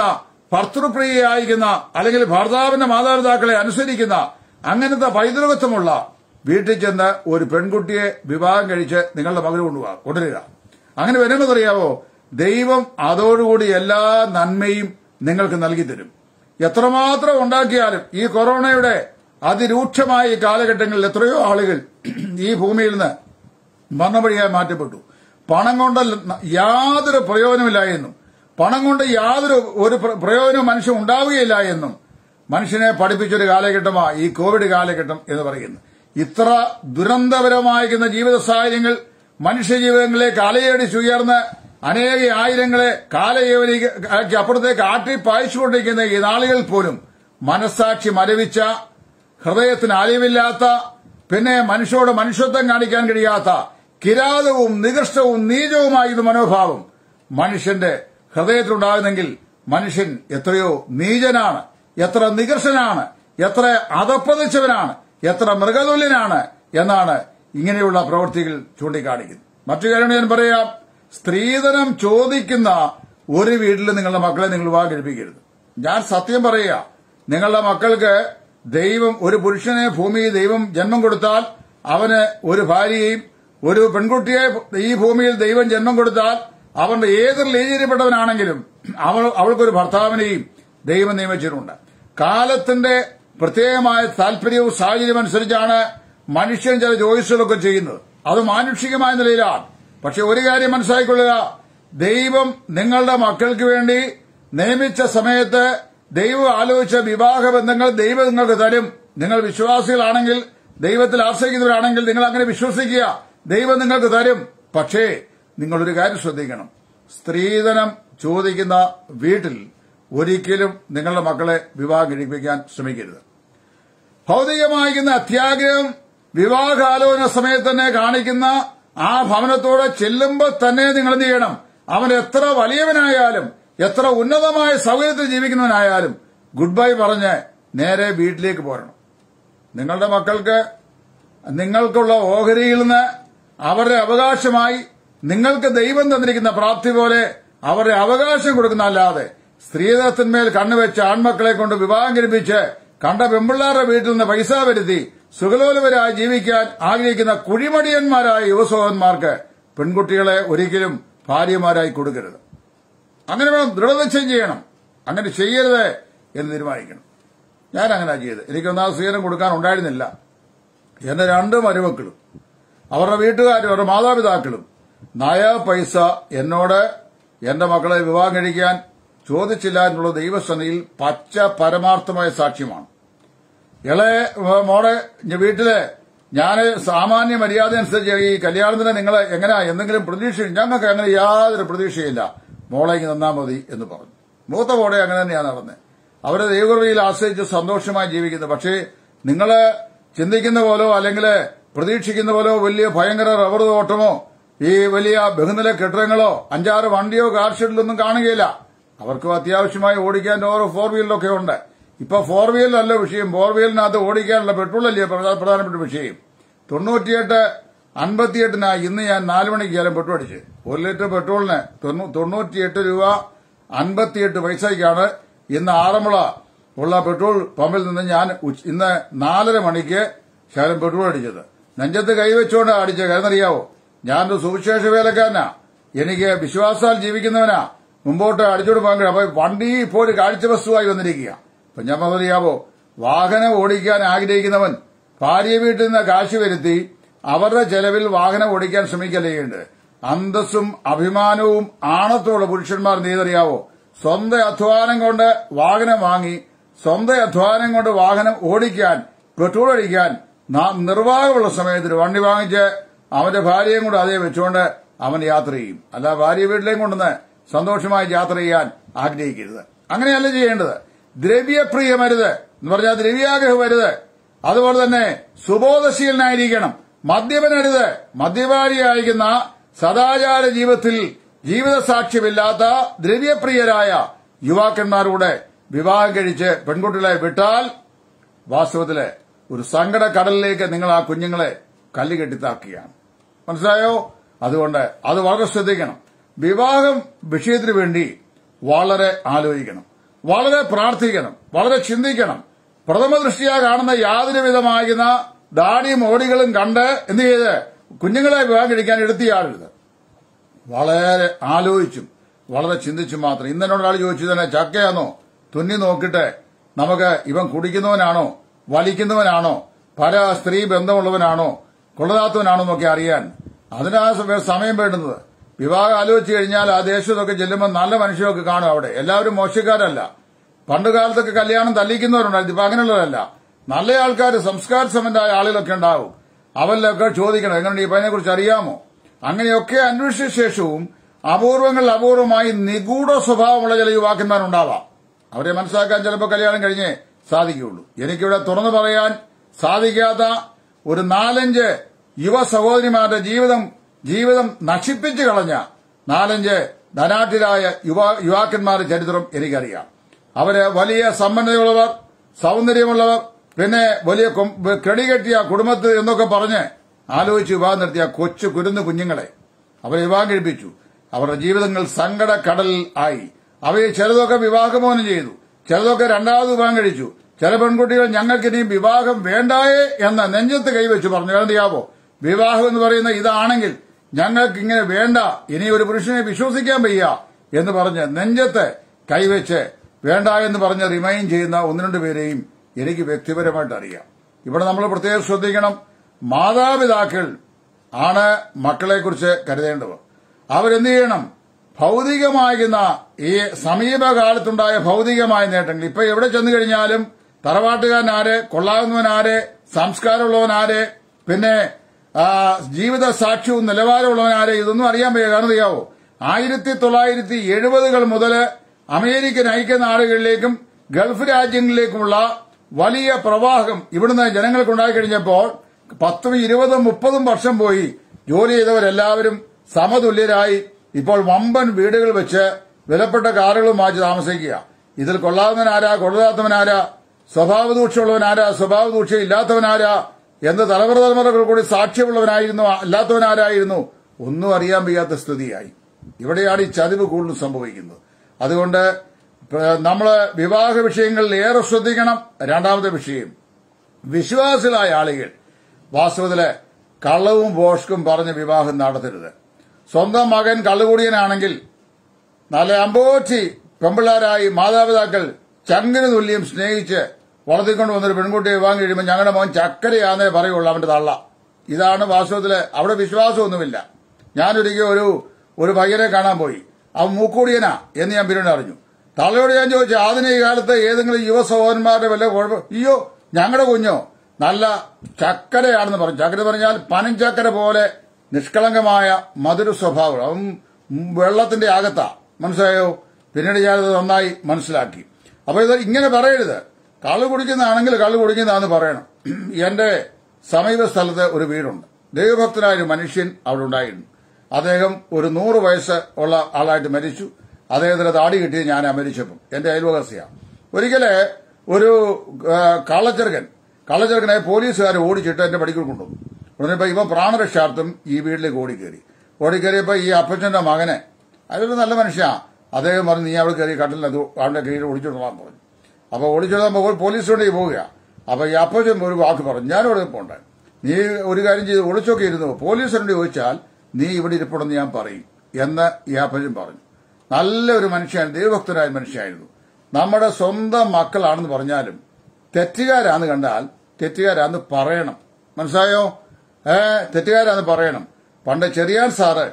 ഭർത്തൃപ്രിയയായിരിക്കുന്ന അല്ലെങ്കിൽ ഭർത്താവിന്റെ മാതാപിതാക്കളെ അനുസരിക്കുന്ന അങ്ങനത്തെ പൈതൃകത്വമുള്ള വീട്ടിൽ ചെന്ന് ഒരു പെൺകുട്ടിയെ വിവാഹം കഴിച്ച് നിങ്ങളുടെ മകന് കൊണ്ടുപോകാ കൊണ്ടുവരിക അങ്ങനെ വരുമ്പോൾ അറിയാവോ ദൈവം അതോടുകൂടി എല്ലാ നന്മയും നിങ്ങൾക്ക് നൽകി തരും എത്രമാത്രം ഉണ്ടാക്കിയാലും ഈ കൊറോണയുടെ അതിരൂക്ഷമായ ഈ കാലഘട്ടങ്ങളിൽ എത്രയോ ആളുകൾ ഈ ഭൂമിയിൽ നിന്ന് മരണവഴിയായി മാറ്റപ്പെട്ടു പണം കൊണ്ട് യാതൊരു പ്രയോജനമില്ല എന്നും പണം കൊണ്ട് യാതൊരു ഒരു പ്ര- പ്രയോജനവും മനുഷ്യൻ ഉണ്ടാവുകയില്ല എന്നും മനുഷ്യനെ പഠിപ്പിച്ചൊരു കാലഘട്ടമാണ് ഈ കോവിഡ് കാലഘട്ടം എന്ന് പറയുന്നത് ഇത്ര ദുരന്തപരമായിരിക്കുന്ന ജീവിത സാഹചര്യങ്ങൾ മനുഷ്യജീവിതങ്ങളിലേക്ക് അലയടിച്ചുയർന്ന് അനേക ആയിരങ്ങളെ കാലയവനിക്ക് അപ്പുറത്തേക്ക് ആട്ടി പായിച്ചുകൊണ്ടിരിക്കുന്ന ഈ നാളുകളിൽ പോലും മനസാക്ഷി മരവിച്ച ഹൃദയത്തിന് അലിവില്ലാത്ത പിന്നെ മനുഷ്യരോട് മനുഷ്യത്വം കാണിക്കാൻ കഴിയാത്ത കിരാതവും നികൃഷ്ടവും നീചവുമായ ഇത് മനോഭാവം മനുഷ്യന്റെ ഹൃദയത്തിലുണ്ടാകുന്നെങ്കിൽ മനുഷ്യൻ എത്രയോ നീചനാണ് എത്ര നികർഷനാണ് എത്ര അധപ്പതിച്ചവനാണ് എത്ര മൃഗതുല്യനാണ് എന്നാണ് ഇങ്ങനെയുള്ള പ്രവൃത്തികൾ ചൂണ്ടിക്കാണിക്കുന്നത് മറ്റു കാര്യം ഞാൻ പറയാം സ്ത്രീധനം ചോദിക്കുന്ന ഒരു വീട്ടിൽ നിങ്ങളുടെ മക്കളെ നിങ്ങൾ വിവാഹം കഴിപ്പിക്കരുത് ഞാൻ സത്യം പറയുക നിങ്ങളുടെ മക്കൾക്ക് ദൈവം ഒരു പുരുഷനെ ഭൂമിയിൽ ദൈവം ജന്മം കൊടുത്താൽ അവന് ഒരു ഭാര്യയെയും ഒരു പെൺകുട്ടിയെ ഈ ഭൂമിയിൽ ദൈവം ജന്മം കൊടുത്താൽ അവന്റെ ഏത് ലീചര്യപ്പെട്ടവനാണെങ്കിലും അവൾ അവൾക്കൊരു ഭർത്താവിനെയും ദൈവം നിയമിച്ചിട്ടുണ്ട് കാലത്തിന്റെ പ്രത്യേകമായ താല്പര്യവും സാഹചര്യം അനുസരിച്ചാണ് മനുഷ്യൻ ചില ചോയ്സുകളൊക്കെ ചെയ്യുന്നത് അത് മാനുഷികമായ നിലയിലാണ് പക്ഷെ ഒരു കാര്യം മനസ്സിലാക്കിക്കൊള്ളുക ദൈവം നിങ്ങളുടെ മക്കൾക്ക് വേണ്ടി നിയമിച്ച സമയത്ത് ദൈവം ആലോചിച്ച വിവാഹ ബന്ധങ്ങൾ ദൈവം നിങ്ങൾക്ക് തരും നിങ്ങൾ വിശ്വാസികളാണെങ്കിൽ ദൈവത്തിൽ ആശ്രയിക്കുന്നവരാണെങ്കിൽ നിങ്ങൾ അങ്ങനെ വിശ്വസിക്കുക ദൈവം നിങ്ങൾക്ക് തരും പക്ഷേ നിങ്ങളൊരു കാര്യം ശ്രദ്ധിക്കണം സ്ത്രീധനം ചോദിക്കുന്ന വീട്ടിൽ ഒരിക്കലും നിങ്ങളുടെ മക്കളെ വിവാഹം കഴിപ്പിക്കാൻ ശ്രമിക്കരുത് ഭൗതികമായിരിക്കുന്ന അത്യാഗ്രഹം വിവാഹാലോചന സമയത്ത് തന്നെ കാണിക്കുന്ന ആ ഭവനത്തോടെ ചെല്ലുമ്പോൾ തന്നെ നിങ്ങൾ എന്ത് ചെയ്യണം അവൻ എത്ര വലിയവനായാലും എത്ര ഉന്നതമായ സൗകര്യത്തിൽ ജീവിക്കുന്നവനായാലും ഗുഡ് ബൈ പറഞ്ഞ് നേരെ വീട്ടിലേക്ക് പോരണം നിങ്ങളുടെ മക്കൾക്ക് നിങ്ങൾക്കുള്ള ഓഹരിയിൽ നിന്ന് അവരുടെ അവകാശമായി നിങ്ങൾക്ക് ദൈവം തന്നിരിക്കുന്ന പ്രാപ്തി പോലെ അവരുടെ അവകാശം കൊടുക്കുന്ന അല്ലാതെ സ്ത്രീധത്തിന്മേൽ കണ്ണുവെച്ച് ആൺമക്കളെ കൊണ്ട് വിവാഹം കഴിപ്പിച്ച് കണ്ട പെമ്പിള്ളാരുടെ വീട്ടിൽ നിന്ന് പൈസ വരുത്തി സുഖലോലവരായി ജീവിക്കാൻ ആഗ്രഹിക്കുന്ന കുഴിമടിയന്മാരായ യുവസഹോദരന്മാർക്ക് പെൺകുട്ടികളെ ഒരിക്കലും ഭാര്യമാരായി കൊടുക്കരുത് അങ്ങനെ വേണം ദൃഢനിശ്ചയം ചെയ്യണം അങ്ങനെ ചെയ്യരുത് എന്ന് തീരുമാനിക്കണം ഞാൻ അങ്ങനെ ചെയ്തത് എനിക്കൊന്നാം സ്വീകരണം കൊടുക്കാൻ ഉണ്ടായിരുന്നില്ല എന്റെ രണ്ട് മരുമക്കളും അവരുടെ വീട്ടുകാരും അവരുടെ മാതാപിതാക്കളും നയ പൈസ എന്നോട് എന്റെ മക്കളെ വിവാഹം കഴിക്കാൻ ചോദിച്ചില്ല എന്നുള്ള ദൈവസന്നിധിയിൽ പച്ച പരമാർത്ഥമായ സാക്ഷ്യമാണ് ഇളയ ഏ, മോളെ ഞ- വീട്ടില് ഞാൻ സാമാന്യ മര്യാദ അനുസരിച്ച് ഈ കല്യാണത്തിന് നിങ്ങൾ എങ്ങനെയാ എന്തെങ്കിലും പ്രതീക്ഷ ഞങ്ങൾക്ക് അങ്ങനെ യാതൊരു പ്രതീക്ഷയില്ല മോളെ ഇങ്ങ് തന്നാ മതി എന്ന് പറഞ്ഞു മൂത്ത മോളെ അങ്ങനെ തന്നെയാണ് നടന്നത് അവരെ ദൈവകൃപയിൽ ആശ്രയിച്ച് സന്തോഷമായി ജീവിക്കുന്നു പക്ഷേ നിങ്ങൾ ചിന്തിക്കുന്ന പോലോ അല്ലെങ്കിൽ പ്രതീക്ഷിക്കുന്ന പോലോ വലിയ ഭയങ്കര റബ്ബർ തോട്ടമോ ഈ വലിയ ബഹുനില കെട്ടിടങ്ങളോ അഞ്ചാറ് വണ്ടിയോ കാർ ഷെഡിലൊന്നും കാണുകയില്ല അവർക്കും അത്യാവശ്യമായി ഓടിക്കാൻ ഓരോ ഫോർ വീലറൊക്കെ ഉണ്ട് ഇപ്പൊ ഫോർ വീലറല്ല വിഷയം ഫോർ വീലറിനകത്ത് ഓടിക്കാനുള്ള പെട്രോൾ അല്ലേ പ്രധാ- പ്രധാനപ്പെട്ട വിഷയം തൊണ്ണൂറ്റിയെട്ട് അൻപത്തിയെട്ടിനാ ഇന്ന് ഞാൻ നാല് മണിക്ക് കാലം പെട്രോൾ അടിച്ച് ഒരു ലിറ്റർ പെട്രോളിന് തൊണ്ണൂ- തൊണ്ണൂറ്റിയെട്ട് രൂപ അൻപത്തിയെട്ട് പൈസയ്ക്കാണ് ഇന്ന് ആറന്മുള ഉള്ള പെട്രോൾ പമ്പിൽ നിന്ന് ഞാൻ ഉച്ച- ഇന്ന് നാലര മണിക്ക് ശകലം പെട്രോൾ അടിച്ചത് നെഞ്ചത്ത് കൈവച്ചുകൊണ്ട് അടിച്ച കാരണറിയാവോ ഞാനൊരു സുവിശേഷ വേലക്കാരനാ എനിക്ക് വിശ്വാസാൽ ജീവിക്കുന്നവനാ മുമ്പോട്ട് അടിച്ചോട് പോകാൻ കഴിയും അപ്പൊ വണ്ടി ഇപ്പോൾ ഒരു കാഴ്ച വസ്തുവായി വന്നിരിക്കുക അപ്പൊ ഞാൻ പറഞ്ഞറിയാവോ വാഹനം ഓടിക്കാൻ ആഗ്രഹിക്കുന്നവൻ ഭാര്യ വീട്ടിൽ നിന്ന് കാശ് വരുത്തി അവരുടെ ചെലവിൽ വാഹനം ഓടിക്കാൻ ശ്രമിക്കലേണ്ട് അന്തസ്സും അഭിമാനവും ആണത്തോടെ പുരുഷന്മാർ നീതറിയാവോ സ്വന്തം അധ്വാനം കൊണ്ട് വാഹനം വാങ്ങി സ്വന്തം അധ്വാനം കൊണ്ട് വാഹനം ഓടിക്കാൻ പെട്രോൾ അടിക്കാൻ നാ- നിർവാഹമുള്ള സമയത്തിന് വണ്ടി വാങ്ങിച്ച് അവന്റെ ഭാര്യയും കൂടെ അതേ വെച്ചുകൊണ്ട് അവൻ യാത്ര ചെയ്യും അല്ല ഭാര്യ വീട്ടിലേക്കും കൊണ്ടുവന്ന് സന്തോഷമായി യാത്ര ചെയ്യാൻ ആഗ്രഹിക്കരുത് അങ്ങനെയല്ല ചെയ്യേണ്ടത് ദ്രവ്യപ്രിയമരുത് എന്ന് പറഞ്ഞാൽ ദ്രവ്യാഗ്രഹം വരുത് അതുപോലെ തന്നെ സുബോധശീലനായിരിക്കണം മദ്യപനരുത് മദ്യപാനിയായിരിക്കുന്ന സദാചാര ജീവിതത്തിൽ ജീവിത സാക്ഷ്യമില്ലാത്ത ദ്രവ്യപ്രിയരായ യുവാക്കന്മാരുടെ വിവാഹം കഴിച്ച് പെൺകുട്ടികളെ വിട്ടാൽ വാസ്തവത്തില് ഒരു സങ്കട കടലിലേക്ക് നിങ്ങൾ ആ കുഞ്ഞുങ്ങളെ കല്ല് കെട്ടിത്താക്കുകയാണ് മനസ്സിലായോ അതുകൊണ്ട് അത് വളരെ ശ്രദ്ധിക്കണം വിവാഹം വിഷയത്തിന് വേണ്ടി വളരെ ആലോചിക്കണം വളരെ പ്രാർത്ഥിക്കണം വളരെ ചിന്തിക്കണം പ്രഥമ ദൃഷ്ടിയാ കാണുന്ന യാതൊരു വിധമാകുന്ന ദാടിയും ഓടികളും കണ്ട് എന്ത് ചെയ്ത് കുഞ്ഞുങ്ങളെ വിവാഹം കഴിക്കാൻ എടുത്തിയാളരുത് വളരെ ആലോചിച്ചും വളരെ ചിന്തിച്ചും മാത്രം ഇന്നലെ ഒരാൾ ചോദിച്ചു തന്നെ ചക്കയാണോ തുന്നി നോക്കിയിട്ട് നമുക്ക് ഇവൻ കുടിക്കുന്നവനാണോ വലിക്കുന്നവനാണോ പല സ്ത്രീ ബന്ധമുള്ളവനാണോ കൊള്ളതാത്തവനാണോ എന്നൊക്കെ അറിയാൻ അതിനാ സമ- സമയം വേണ്ടുന്നത് വിവാഹം ആലോചിച്ചു കഴിഞ്ഞാൽ ആ ദേശത്തൊക്കെ ചെല്ലുമ്പോൾ നല്ല മനുഷ്യരൊക്കെ കാണും അവിടെ എല്ലാവരും മോശക്കാരല്ല പണ്ട് കാലത്തൊക്കെ കല്യാണം തല്ലിക്കുന്നവരുണ്ടായിരുന്നു ഇപ്പൊ അങ്ങനെയുള്ളതല്ല നല്ല ആൾക്കാർ സംസ്കാര സമന്റായ ആളുകളൊക്കെ ഉണ്ടാവും അവരിലൊക്കെ ചോദിക്കണം എങ്ങനെ ഈ പയ്യനെ കുറിച്ച് അറിയാമോ അങ്ങനെയൊക്കെ അന്വേഷിച്ച ശേഷവും അപൂർവങ്ങളിൽ അപൂർവമായി നിഗൂഢ സ്വഭാവമുള്ള ചില യുവാക്കന്മാരുണ്ടാവാം അവരെ മനസ്സിലാക്കാൻ ചിലപ്പോൾ കല്യാണം കഴിഞ്ഞേ സാധിക്കുകയുള്ളൂ എനിക്കിവിടെ തുറന്നു പറയാൻ സാധിക്കാത്ത ഒരു നാലഞ്ച് യുവ സഹോദരിമാരുടെ ജീവിതം ജീവിതം നശിപ്പിച്ചു കളഞ്ഞ നാലഞ്ച് ധനാഠ്യരായ യുവ യുവാക്കന്മാരുടെ ചരിത്രം എനിക്കറിയാം അവര് വലിയ സമ്പന്നതയുള്ളവർ സൗന്ദര്യമുള്ളവർ പിന്നെ വലിയ കൊം- കെടികെട്ടിയ കുടുംബത്തിൽ എന്നൊക്കെ പറഞ്ഞ് ആലോചിച്ച് വിവാഹം നടത്തിയ കൊച്ചു കുരുന്നു കുഞ്ഞുങ്ങളെ അവരെ വിവാഹം കഴിപ്പിച്ചു അവരുടെ ജീവിതങ്ങൾ സങ്കട കടലിൽ ആയി അവയെ ചിലതൊക്കെ വിവാഹമോചനം ചെയ്തു ചിലതൊക്കെ രണ്ടാമത് വിവാഹം കഴിച്ചു ചില പെൺകുട്ടികൾ ഞങ്ങൾക്ക് ഇനിയും വിവാഹം വേണ്ടായേ എന്ന നെഞ്ചത്ത് കൈവച്ചു പറഞ്ഞു എന്തിയാവോ വിവാഹം എന്ന് പറയുന്ന ഇതാണെങ്കിൽ ഞങ്ങൾക്ക് ഇങ്ങനെ വേണ്ട ഇനി ഒരു പുരുഷനെ വിശ്വസിക്കാൻ വയ്യ എന്ന് പറഞ്ഞ് നെഞ്ചത്ത് കൈവച്ച് വേണ്ട എന്ന് പറഞ്ഞ് റിമൈൻ ചെയ്യുന്ന ഒന്ന് രണ്ട് പേരെയും എനിക്ക് വ്യക്തിപരമായിട്ട് അറിയാം ഇവിടെ നമ്മൾ പ്രത്യേകം ശ്രദ്ധിക്കണം മാതാപിതാക്കൾ ആണ് മക്കളെക്കുറിച്ച് കരുതേണ്ടവർ അവരെന്ത് ചെയ്യണം ഭൗതികമാകുന്ന ഈ സമീപകാലത്തുണ്ടായ ഭൗതികമായ നേട്ടങ്ങൾ ഇപ്പൊ എവിടെ ചെന്നു കഴിഞ്ഞാലും തറവാട്ടുകാരനാര് കൊള്ളാവുന്നവനാര് സംസ്കാരമുള്ളവനാര് പിന്നെ ആ, ജീവിത സാക്ഷ്യവും നിലവാരമുള്ളവനാര് ഇതൊന്നും അറിയാൻ വയ്യ കാരണം അറിയാവോ ആയിരത്തി തൊള്ളായിരത്തി എഴുപതുകൾ മുതൽ അമേരിക്കൻ ഐക്യനാടുകളിലേക്കും ഗൾഫ് രാജ്യങ്ങളിലേക്കുമുള്ള വലിയ പ്രവാഹം ഇവിടുന്ന് ജനങ്ങൾക്കുണ്ടായി കഴിഞ്ഞപ്പോൾ പത്തും ഇരുപതും മുപ്പതും വർഷം പോയി ജോലി ചെയ്തവരെല്ലാവരും സമതുല്യരായി ഇപ്പോൾ വമ്പൻ വീടുകൾ വെച്ച് വിലപ്പെട്ട കാറുകളും മാറ്റി താമസിക്കുക ഇതിൽ കൊള്ളാവുന്നവനാരാ കൊള്ളാത്തവനാരാ സ്വഭാവ ദൂഷ്യമുള്ളവനാരാ സ്വഭാവ ദൂഷ്യം ഇല്ലാത്തവനാരാ എന്ന് തലമുറ തലമുറകൾ കൂടി സാക്ഷ്യമുള്ളവനായിരുന്നു അല്ലാത്തവനാരായിരുന്നു ഒന്നും അറിയാൻ വയ്യാത്ത സ്ഥിതിയായി ഇവിടെയാണ് ഈ ചതിവ് കൂടുതൽ സംഭവിക്കുന്നത് അതുകൊണ്ട് നമ്മൾ വിവാഹ വിഷയങ്ങളിൽ ഏറെ ശ്രദ്ധിക്കണം രണ്ടാമത്തെ വിഷയം വിശ്വാസികളായ ആളുകൾ വാസ്തവത്തില് കള്ളവും ബോഷ്കും പറഞ്ഞ് വിവാഹം നടത്തരുത് സ്വന്തം മകൻ കള്ളുകൂടിയനാണെങ്കിൽ നല്ല അമ്പോറ്റി പെമ്പിള്ളാരായി മാതാപിതാക്കൾ ചങ്ങിന് തുല്യം സ്നേഹിച്ച് വളർത്തിക്കൊണ്ട് വന്നൊരു പെൺകുട്ടിയെ വിവാഹം കഴിയുമ്പോൾ ഞങ്ങളുടെ മോൻ ചക്കരയാന്നേ പറയുള്ളൂ അവന്റെ തള്ള ഇതാണ് വാസ്തവത്തില് അവിടെ വിശ്വാസമൊന്നുമില്ല ഞാനൊരിക്കൽ ഒരു ഒരു പയ്യനെ കാണാൻ പോയി അവൻ മൂക്കൂടിയനാ എന്ന് ഞാൻ പിന്നീട് അറിഞ്ഞു തള്ളയോട് ഞാൻ ചോദിച്ചു ആധുനിക കാലത്ത് ഏതെങ്കിലും യുവ സഹോദരന്മാരുടെ വല്ല കുഴപ്പം അയ്യോ ഞങ്ങളുടെ കുഞ്ഞോ നല്ല ചക്കരയാണെന്ന് പറഞ്ഞു ചക്കര പറഞ്ഞാൽ പനഞ്ചക്കര പോലെ നിഷ്കളങ്കമായ മധുര സ്വഭാവം അവൻ വെള്ളത്തിന്റെ അകത്താ മനസ്സിലായോ പിന്നീട് ഞാനത് നന്നായി മനസ്സിലാക്കി അപ്പൊ ഇത് ഇങ്ങനെ പറയരുത് കള്ളു കുടിക്കുന്നതാണെങ്കിൽ കള്ളു കുടിക്കുന്നതാന്ന് പറയണം എന്റെ സമീപ സ്ഥലത്ത് ഒരു വീടുണ്ട് ദൈവഭക്തനായ ഒരു മനുഷ്യൻ അവിടെ ഉണ്ടായിരുന്നു അദ്ദേഹം ഒരു നൂറ് വയസ്സ് ഉള്ള ആളായിട്ട് മരിച്ചു അദ്ദേഹത്തിന്റെ താടി കിട്ടിയത് ഞാൻ മരിച്ചപ്പം എന്റെ അയൽവകാസിയാണ് ഒരിക്കല് ഒരു ആ, കള്ളച്ചെറുക്കൻ കള്ളച്ചെറുക്കനെ പോലീസുകാർ ഓടിച്ചിട്ട് എന്റെ പടിക്കൽ കൊണ്ടുവന്നു ഉടനെപ്പോ ഇവൻ പ്രാണരക്ഷാർത്ഥം ഈ വീട്ടിലേക്ക് ഓടിക്കേറി ഓടിക്കേറിയപ്പോ ഈ അപ്പച്ചന്റെ മകനെ അതൊരു നല്ല മനുഷ്യ അദ്ദേഹം പറഞ്ഞു നീ അവിടെ കയറി കട്ടിലിൽ അത് അവന്റെ കീഴിൽ ഓടിച്ചോളാൻ പറഞ്ഞു അപ്പൊ ഓടിച്ചോളാൻ പോലീസ് കൊണ്ടേ പോവുക അപ്പൊ ഈ അപ്പച്ചൻ ഒരു വാക്ക് പറഞ്ഞു ഞാനിവിടെ പോണ്ടേ നീ ഒരു കാര്യം ചെയ്ത് ഒളിച്ചൊക്കെ ഇരുന്നു പോലീസിനോട് ചോദിച്ചാൽ നീ ഇവിടെ ഇരിപ്പുണ്ടെന്ന് ഞാൻ പറയും എന്ന് ഈ അപ്പച്ചൻ പറഞ്ഞു നല്ലൊരു മനുഷ്യൻ ദൈവഭക്തനായ മനുഷ്യനായിരുന്നു നമ്മുടെ സ്വന്തം മക്കളാണെന്ന് പറഞ്ഞാലും തെറ്റുകാരാന്ന് കണ്ടാൽ തെറ്റുകാരാന്ന് പറയണം മനസ്സിലായോ ഏ തെറ്റുകാരാന്ന് പറയണം പണ്ട് ചെറിയാൻ സാറ്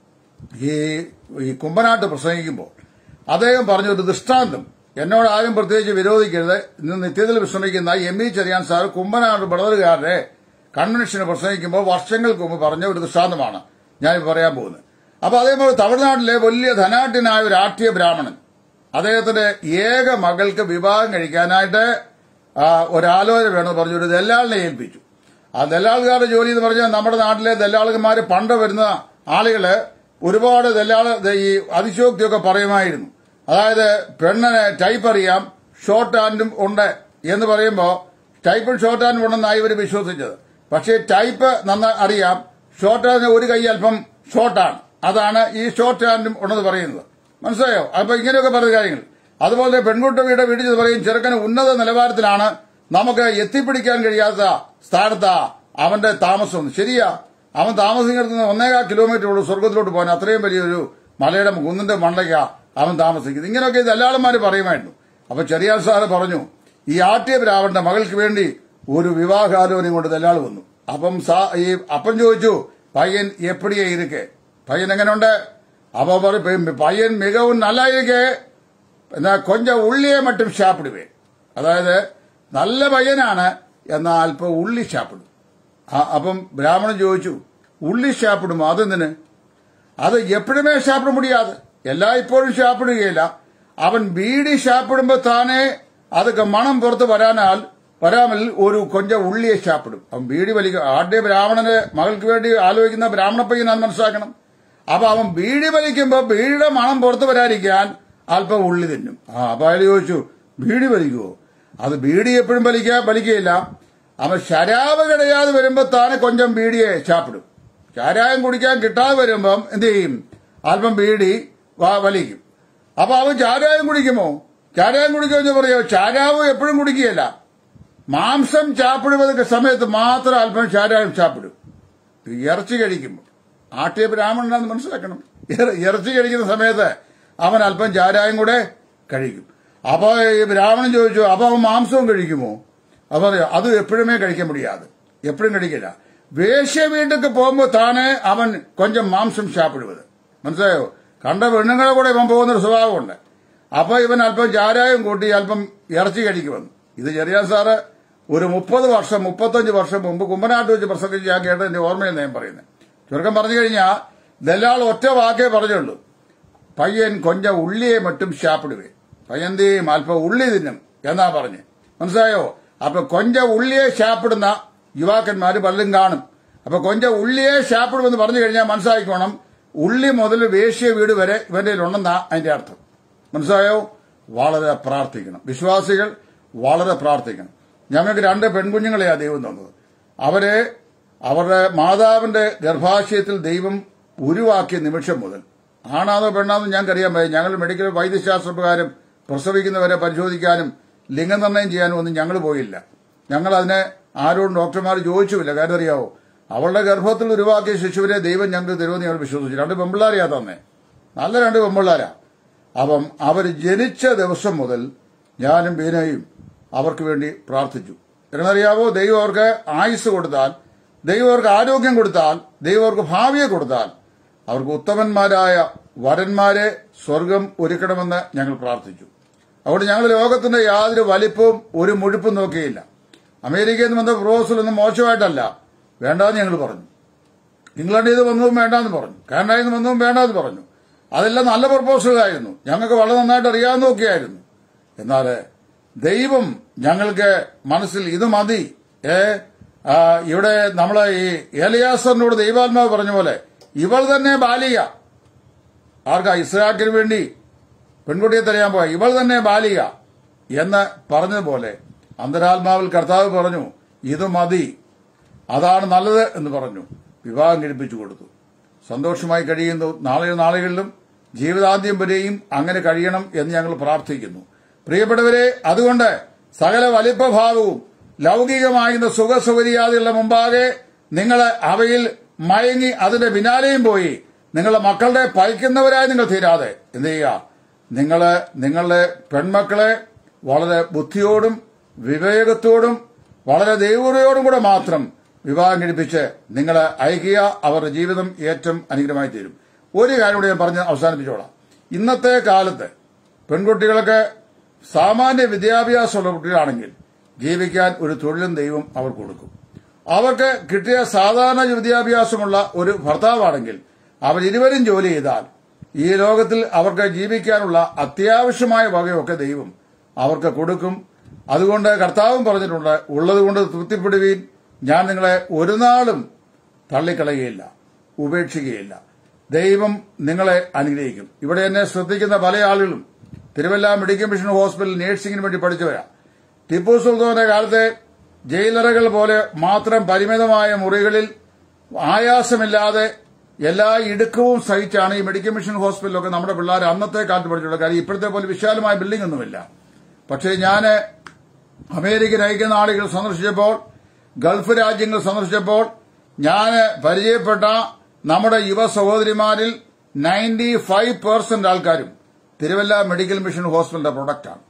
ഈ ഈ കുമ്പനാട്ട് പ്രസംഗിക്കുമ്പോൾ അദ്ദേഹം പറഞ്ഞ ഒരു ദൃഷ്ടാന്തം എന്നോട് ആരും പ്രത്യേകിച്ച് വിരോധിക്കരുത് ഇന്ന് നിത്യത്തിൽ വിശ്രമിക്കുന്ന M E Cherian sir Kumbanad ബ്രദറുകാരുടെ കൺവെൻഷന് പ്രസംഗിക്കുമ്പോൾ വർഷങ്ങൾക്ക് മുമ്പ് പറഞ്ഞ ഒരു ദൃഷ്ടാന്തമാണ് ഞാൻ പറയാൻ പോകുന്നത് അപ്പൊ അതേപോലെ തമിഴ്നാട്ടിലെ വലിയ ധനാഢ്യനായ ഒരു ആഠ്യ ബ്രാഹ്മണൻ അദ്ദേഹത്തിന്റെ ഏക മകൾക്ക് വിവാഹം കഴിക്കാനായിട്ട് ആ, ഒരാലോചന വേണമെന്ന് പറഞ്ഞു ഒരു ദല്ലാളിനെ ഏൽപ്പിച്ചു ആ ദല്ലാളുകാരുടെ ജോലി എന്ന് പറഞ്ഞാൽ നമ്മുടെ നാട്ടിലെ ദല്ലാളുകന്മാര് പണ്ട് വരുന്ന ആളുകള് ഒരുപാട് ദല്ലാള് ദ- ഈ അതിശോക്തിയൊക്കെ പറയുമായിരുന്നു അതായത് പെണ്ണിന് ടൈപ്പ് അറിയാം ഷോർട്ട് ഹാൻഡും ഉണ്ട് എന്ന് പറയുമ്പോ ടൈപ്പും ഷോർട്ട് ഹാൻഡും ഉണ്ടെന്നായി ഇവർ വിശ്വസിച്ചത് പക്ഷേ ടൈപ്പ് നന്നായി അറിയാം ഷോർട്ട് ഹാൻഡ് ഒരു കൈ അല്പം ഷോർട്ടാണ് അതാണ് ഈ ഷോർട്ട് ഹാൻഡും ഉണ്ടെന്ന് പറയുന്നത് മനസ്സിലായോ അപ്പൊ ഇങ്ങനെയൊക്കെ പറഞ്ഞ കാര്യങ്ങൾ അതുപോലെ പെൺകുട്ടിയുടെ വീട്ടിൽ ചെന്ന് പറയും ചെറുക്കന് ഉന്നത നിലവാരത്തിലാണ് നമുക്ക് എത്തിപ്പിടിക്കാൻ കഴിയാത്ത സ്ഥാനത്താ അവന്റെ താമസം ശരിയാ അവൻ താമസിക്കുന്നത് ഒന്നേകാൽ കിലോമീറ്റർ ഉള്ളൂ സ്വർഗത്തിലോട്ട് പോകാൻ അത്രയും വലിയൊരു മലയുടെ കുന്നിന്റെ മണ്ടയ്ക്കാ അവൻ താമസിക്കുന്നത് ഇങ്ങനെയൊക്കെ ദല്ലാളന്മാര് പറയുമായിരുന്നു അപ്പൊ ചെറിയ സാറ് പറഞ്ഞു ഈ ആട്ടിയ ബ്രാവന്റെ മകൾക്ക് വേണ്ടി ഒരു വിവാഹാലോചന കൊണ്ട് ദല്ലാൾ വന്നു അപ്പം സാ- ഈ അപ്പം ചോദിച്ചു പയ്യൻ എപ്പടിയേ ഇരിക്കെ പയ്യൻ എങ്ങനെയുണ്ട് അപ്പൊ പറയും പയ്യൻ മികവും നല്ല ഇരിക്കെ എന്നാ കൊഞ്ച ഉള്ളിയെ മറ്റും ഷാപ്പിടുവേ അതായത് നല്ല പയ്യനാണ് എന്നാൽ അല്പം ഉള്ളി ഷാപ്പിടും ആ, അപ്പം ബ്രാഹ്മണൻ ചോദിച്ചു ഉള്ളി ഷാപ്പിടുമോ അതെന്തിന് അത് എപ്പോഴുമേ ഷാപ്പിട മുടിയാതെ എല്ലായ്പ്പോഴും ഷാപ്പിടുകയില്ല അവൻ ബീഡി ഷാപ്പിടുമ്പോ താനെ അതൊക്കെ മണം പുറത്ത് വരാനാൽ വരാമൽ ഒരു കൊഞ്ച ഉള്ളിയെ ഷാപ്പിടും അവൻ ബീഡി വലിക്കുക ആദ്യ ബ്രാഹ്മണന്റെ മകൾക്ക് വേണ്ടി ആലോചിക്കുന്ന ബ്രാഹ്മണ പയ്യനാന്ന് മനസ്സിലാക്കണം അപ്പൊ അവൻ ബീഡി വലിക്കുമ്പോ ബീഡിയുടെ മണം പുറത്ത് വരാതിരിക്കാൻ അല്പം ഉള്ളി തിന്നും ആ അപ്പൊ അയാൾ ചോദിച്ചു ബീഡി വലിക്കുവോ അത് ബീഡി എപ്പോഴും വലിക്കാ വലിക്കുകയില്ല അവൻ ശരാബ് കിടയാതെ വരുമ്പോ താനെ കൊഞ്ചം ബീഡിയെ ചാപ്പിടും ചാരായം കുടിക്കാൻ കിട്ടാതെ വരുമ്പം എന്ത് ചെയ്യും അല്പം ബീഡി വ- വലിക്കും അപ്പൊ അവൻ ചാരായം കുടിക്കുമോ ചാരായം കുടിക്കുമെന്ന് പറയോ ചാരാവ് എപ്പോഴും കുടിക്കുകയല്ല മാംസം ചാപ്പിടുന്ന സമയത്ത് മാത്രം അല്പം ചാരായം ചാപ്പിടും ഇറച്ചി കഴിക്കുമ്പോൾ ആട്ടിയ ബ്രാഹ്മണനാന്ന് മനസ്സിലാക്കണം ഇറ- ഇറച്ചി കഴിക്കുന്ന സമയത്ത് അവൻ അല്പം ചാരായം കൂടെ കഴിക്കും അപ്പൊ ഈ ബ്രാഹ്മണൻ ചോദിച്ചു അപ്പൊ അവൻ മാംസവും കഴിക്കുമോ അപ്പൊ പറയാ അത് എപ്പോഴുമേ കഴിക്കാൻ മുടിയാതെ എപ്പോഴും കഴിക്കില്ല വേശ്യ വീട്ടിലേക്ക് പോകുമ്പോ താനെ അവൻ കൊഞ്ചം മാംസം ചാപ്പിടുന്നത് മനസ്സിലായോ കണ്ട പെണ്ണുങ്ങളെ കൂടെ ഇവൻ പോകുന്നൊരു സ്വഭാവമുണ്ട് അപ്പൊ ഇവൻ അല്പം ചാരായം കൂട്ടി അല്പം ഇറച്ചി കഴിക്കുമെന്ന് ഇത് ചെറിയ സാറ് ഒരു മുപ്പത് വർഷം മുപ്പത്തഞ്ച് വർഷം മുമ്പ് കുമ്പനാട്ട് വെച്ച് പ്രസംഗിച്ച് ഞാൻ കേട്ട എന്റെ ഓർമ്മയിൽ ഞാൻ പറയുന്നത് ചുരുക്കം പറഞ്ഞു കഴിഞ്ഞാൽ ദല്ലാൾ ഒറ്റ വാക്കേ പറഞ്ഞുള്ളൂ പയ്യൻ കൊഞ്ച ഉള്ളിയെ മറ്റും ഷാപ്പിടുവേ പയ്യന്റെയും അല്പം ഉള്ളി തിന്നും എന്നാ പറഞ്ഞ് മനസ്സിലായോ അപ്പൊ കൊഞ്ച ഉള്ളിയെ ഷാപ്പിടുന്ന യുവാക്കന്മാര് പലരും കാണും അപ്പൊ കൊഞ്ച ഉള്ളിയെ ഷാപ്പിടുമെന്ന് പറഞ്ഞു കഴിഞ്ഞാൽ മനസ്സിലാക്കിക്കോണം ഉള്ളി മുതൽ വേശ്യ വീട് വരെ ഇവന്റെ ഉണ്ടെന്നാ അതിന്റെ അർത്ഥം മനസ്സിലായോ വളരെ പ്രാർത്ഥിക്കണം വിശ്വാസികൾ വളരെ പ്രാർത്ഥിക്കണം ഞങ്ങൾക്ക് രണ്ട് പെൺകുഞ്ഞുങ്ങളെയാ ദൈവം തന്നത് അവരെ അവരുടെ മാതാവിന്റെ ഗർഭാശയത്തിൽ ദൈവം ഉരുവാക്കിയ നിമിഷം മുതൽ ആണാന്നോ പെണ്ണാന്നോ ഞങ്ങൾക്കറിയാൻ പറ്റും ഞങ്ങൾ മെഡിക്കൽ വൈദ്യശാസ്ത്രപ്രകാരം പ്രസവിക്കുന്നവരെ പരിശോധിക്കാനും ലിംഗനിർണ്ണയം ചെയ്യാനും ഒന്നും ഞങ്ങൾ പോയില്ല ഞങ്ങൾ അതിനെ ആരോടും ഡോക്ടർമാർ ചോദിച്ചുമില്ല കാര്യം അറിയാവോ അവളുടെ ഗർഭത്തിൽ ഉരുവാക്കിയ ശിശുവിനെ ദൈവം ഞങ്ങൾക്ക് തരുമെന്ന് ഞങ്ങൾ വിശ്വസിച്ചു രണ്ട് പെമ്പിള്ളാരെയാ തന്നെ നല്ല രണ്ട് പെമ്പിള്ളാരാ അപ്പം അവർ ജനിച്ച ദിവസം മുതൽ ഞാനും ബീനയും അവർക്ക് വേണ്ടി പ്രാർത്ഥിച്ചു എന്നറിയാവോ ദൈവം അവർക്ക് ആയുസ് കൊടുത്താൽ ദൈവം അവർക്ക് ആരോഗ്യം കൊടുത്താൽ ദൈവം അവർക്ക് ഭാവിയെ കൊടുത്താൽ അവർക്ക് ഉത്തമന്മാരായ വരന്മാരെ സ്വർഗം ഒരുക്കണമെന്ന് ഞങ്ങൾ പ്രാർത്ഥിച്ചു അതുകൊണ്ട് ഞങ്ങൾ ലോകത്തിന്റെ യാതൊരു വലിപ്പവും ഒരു മുഴുപ്പും നോക്കിയില്ല അമേരിക്കയിൽ നിന്ന് വന്ന പ്രൊഫസലൊന്നും മോശമായിട്ടല്ല വേണ്ടാന്ന് ഞങ്ങൾ പറഞ്ഞു ഇംഗ്ലണ്ടിൽ നിന്ന് വന്നതും വേണ്ടാന്ന് പറഞ്ഞു കാനഡയിൽ നിന്ന് വന്നതും വേണ്ടാന്ന് പറഞ്ഞു അതെല്ലാം നല്ല പ്രപ്പോസലായിരുന്നു ഞങ്ങൾക്ക് വളരെ നന്നായിട്ട് അറിയാവുന്നതൊക്കെയായിരുന്നു എന്നാൽ ദൈവം ഞങ്ങൾക്ക് മനസ്സിൽ ഇത് മതി ഏ ആ, ഇവിടെ നമ്മളെ ഈ ഏലിയാസറിനോട് ദൈവാത്മാവ് പറഞ്ഞ പോലെ ഇവൾ തന്നെ ബാലിക ആർക്കാ ഇസ്രാക്കിന് വേണ്ടി പെൺകുട്ടിയെ തരയാൻ പോയ ഇവൾ തന്നെ ബാലിക എന്ന് പറഞ്ഞതുപോലെ അന്തരാത്മാവിൽ കർത്താവ് പറഞ്ഞു ഇത് മതി അതാണ് നല്ലത് എന്ന് പറഞ്ഞു വിവാഹം കഴിപ്പിച്ചു കൊടുത്തു സന്തോഷമായി കഴിയുന്നു നാളെ നാളുകളിലും ജീവിതാന്ത്യം വരെയും അങ്ങനെ കഴിയണം എന്ന് ഞങ്ങൾ പ്രാർത്ഥിക്കുന്നു പ്രിയപ്പെട്ടവരെ അതുകൊണ്ട് സകല വലിപ്പഭാവവും ലൗകികമായിരുന്ന സുഖസുഖരിയാദികളുടെ മുമ്പാകെ നിങ്ങൾ അവയിൽ മയങ്ങി അതിന്റെ പിന്നാലെയും പോയി നിങ്ങളുടെ മക്കളുടെ പയക്കുന്നവരായി നിങ്ങൾ തീരാതെ എന്ത് ചെയ്യുക നിങ്ങള് നിങ്ങളുടെ പെൺമക്കളെ വളരെ ബുദ്ധിയോടും വിവേകത്തോടും വളരെ ദൈവതയോടും കൂടെ മാത്രം വിവാഹം കഴിപ്പിച്ച് നിങ്ങൾ അയക്കുക അവരുടെ ജീവിതം ഏറ്റവും അനുഗ്രഹമായി തീരും ഒരു കാര്യം കൂടി ഞാൻ പറഞ്ഞ് അവസാനിപ്പിച്ചോളാം ഇന്നത്തെ കാലത്ത് പെൺകുട്ടികൾക്ക് സാമാന്യ വിദ്യാഭ്യാസമുള്ള കുട്ടികളാണെങ്കിൽ ജീവിക്കാൻ ഒരു തൊഴിലും ദൈവം അവർ കൊടുക്കും അവർക്ക് കിട്ടിയ സാധാരണ വിദ്യാഭ്യാസമുള്ള ഒരു ഭർത്താവാണെങ്കിൽ അവർ ഇരുവരും ജോലി ചെയ്താൽ ഈ ലോകത്തിൽ അവർക്ക് ജീവിക്കാനുള്ള അത്യാവശ്യമായ വകയൊക്കെ ദൈവം അവർക്ക് കൊടുക്കും അതുകൊണ്ട് കർത്താവും പറഞ്ഞിട്ടുണ്ട് ഉള്ളതുകൊണ്ട് തൃപ്തിപ്പെടുവീൻ ഞാൻ നിങ്ങളെ ഒരു നാളും തള്ളിക്കളയുകയില്ല ഉപേക്ഷിക്കുകയില്ല ദൈവം നിങ്ങളെ അനുഗ്രഹിക്കും ഇവിടെ എന്നെ ശ്രദ്ധിക്കുന്ന പല ആളുകളും തിരുവല്ല മെഡിക്കൽ മിഷൻ ഹോസ്പിറ്റൽ നഴ്സിംഗിന് വേണ്ടി പഠിച്ചവരാ ടിപ്പു സുൽത്താന്റെ കാലത്തെ ജയിലറകൾ പോലെ മാത്രം പരിമിതമായ മുറികളിൽ ആയാസമില്ലാതെ എല്ലാ ഇടുക്കവും സഹിച്ചാണ് ഈ മെഡിക്കൽ മിഷൻ ഹോസ്പിറ്റലൊക്കെ നമ്മുടെ പിള്ളേർ അന്നത്തെ കാലത്ത് പഠിച്ചിട്ടുള്ളത് കാര്യം ഇപ്പോഴത്തെ പോലെ വിശാലമായ ബിൽഡിംഗ് ഒന്നുമില്ല പക്ഷേ ഞാൻ അമേരിക്കൻ ഐക്യനാടുകൾ സന്ദർശിച്ചപ്പോൾ ഗൾഫ് രാജ്യങ്ങൾ സന്ദർശിച്ചപ്പോൾ ഞാൻ പരിചയപ്പെട്ട നമ്മുടെ യുവ സഹോദരിമാരിൽ നയൻറ്റി ഫൈവ് പെർസെന്റ് ആൾക്കാരും തിരുവല്ല മെഡിക്കൽ മിഷൻ ഹോസ്പിറ്റലിന്റെ പ്രൊഡക്റ്റാണ്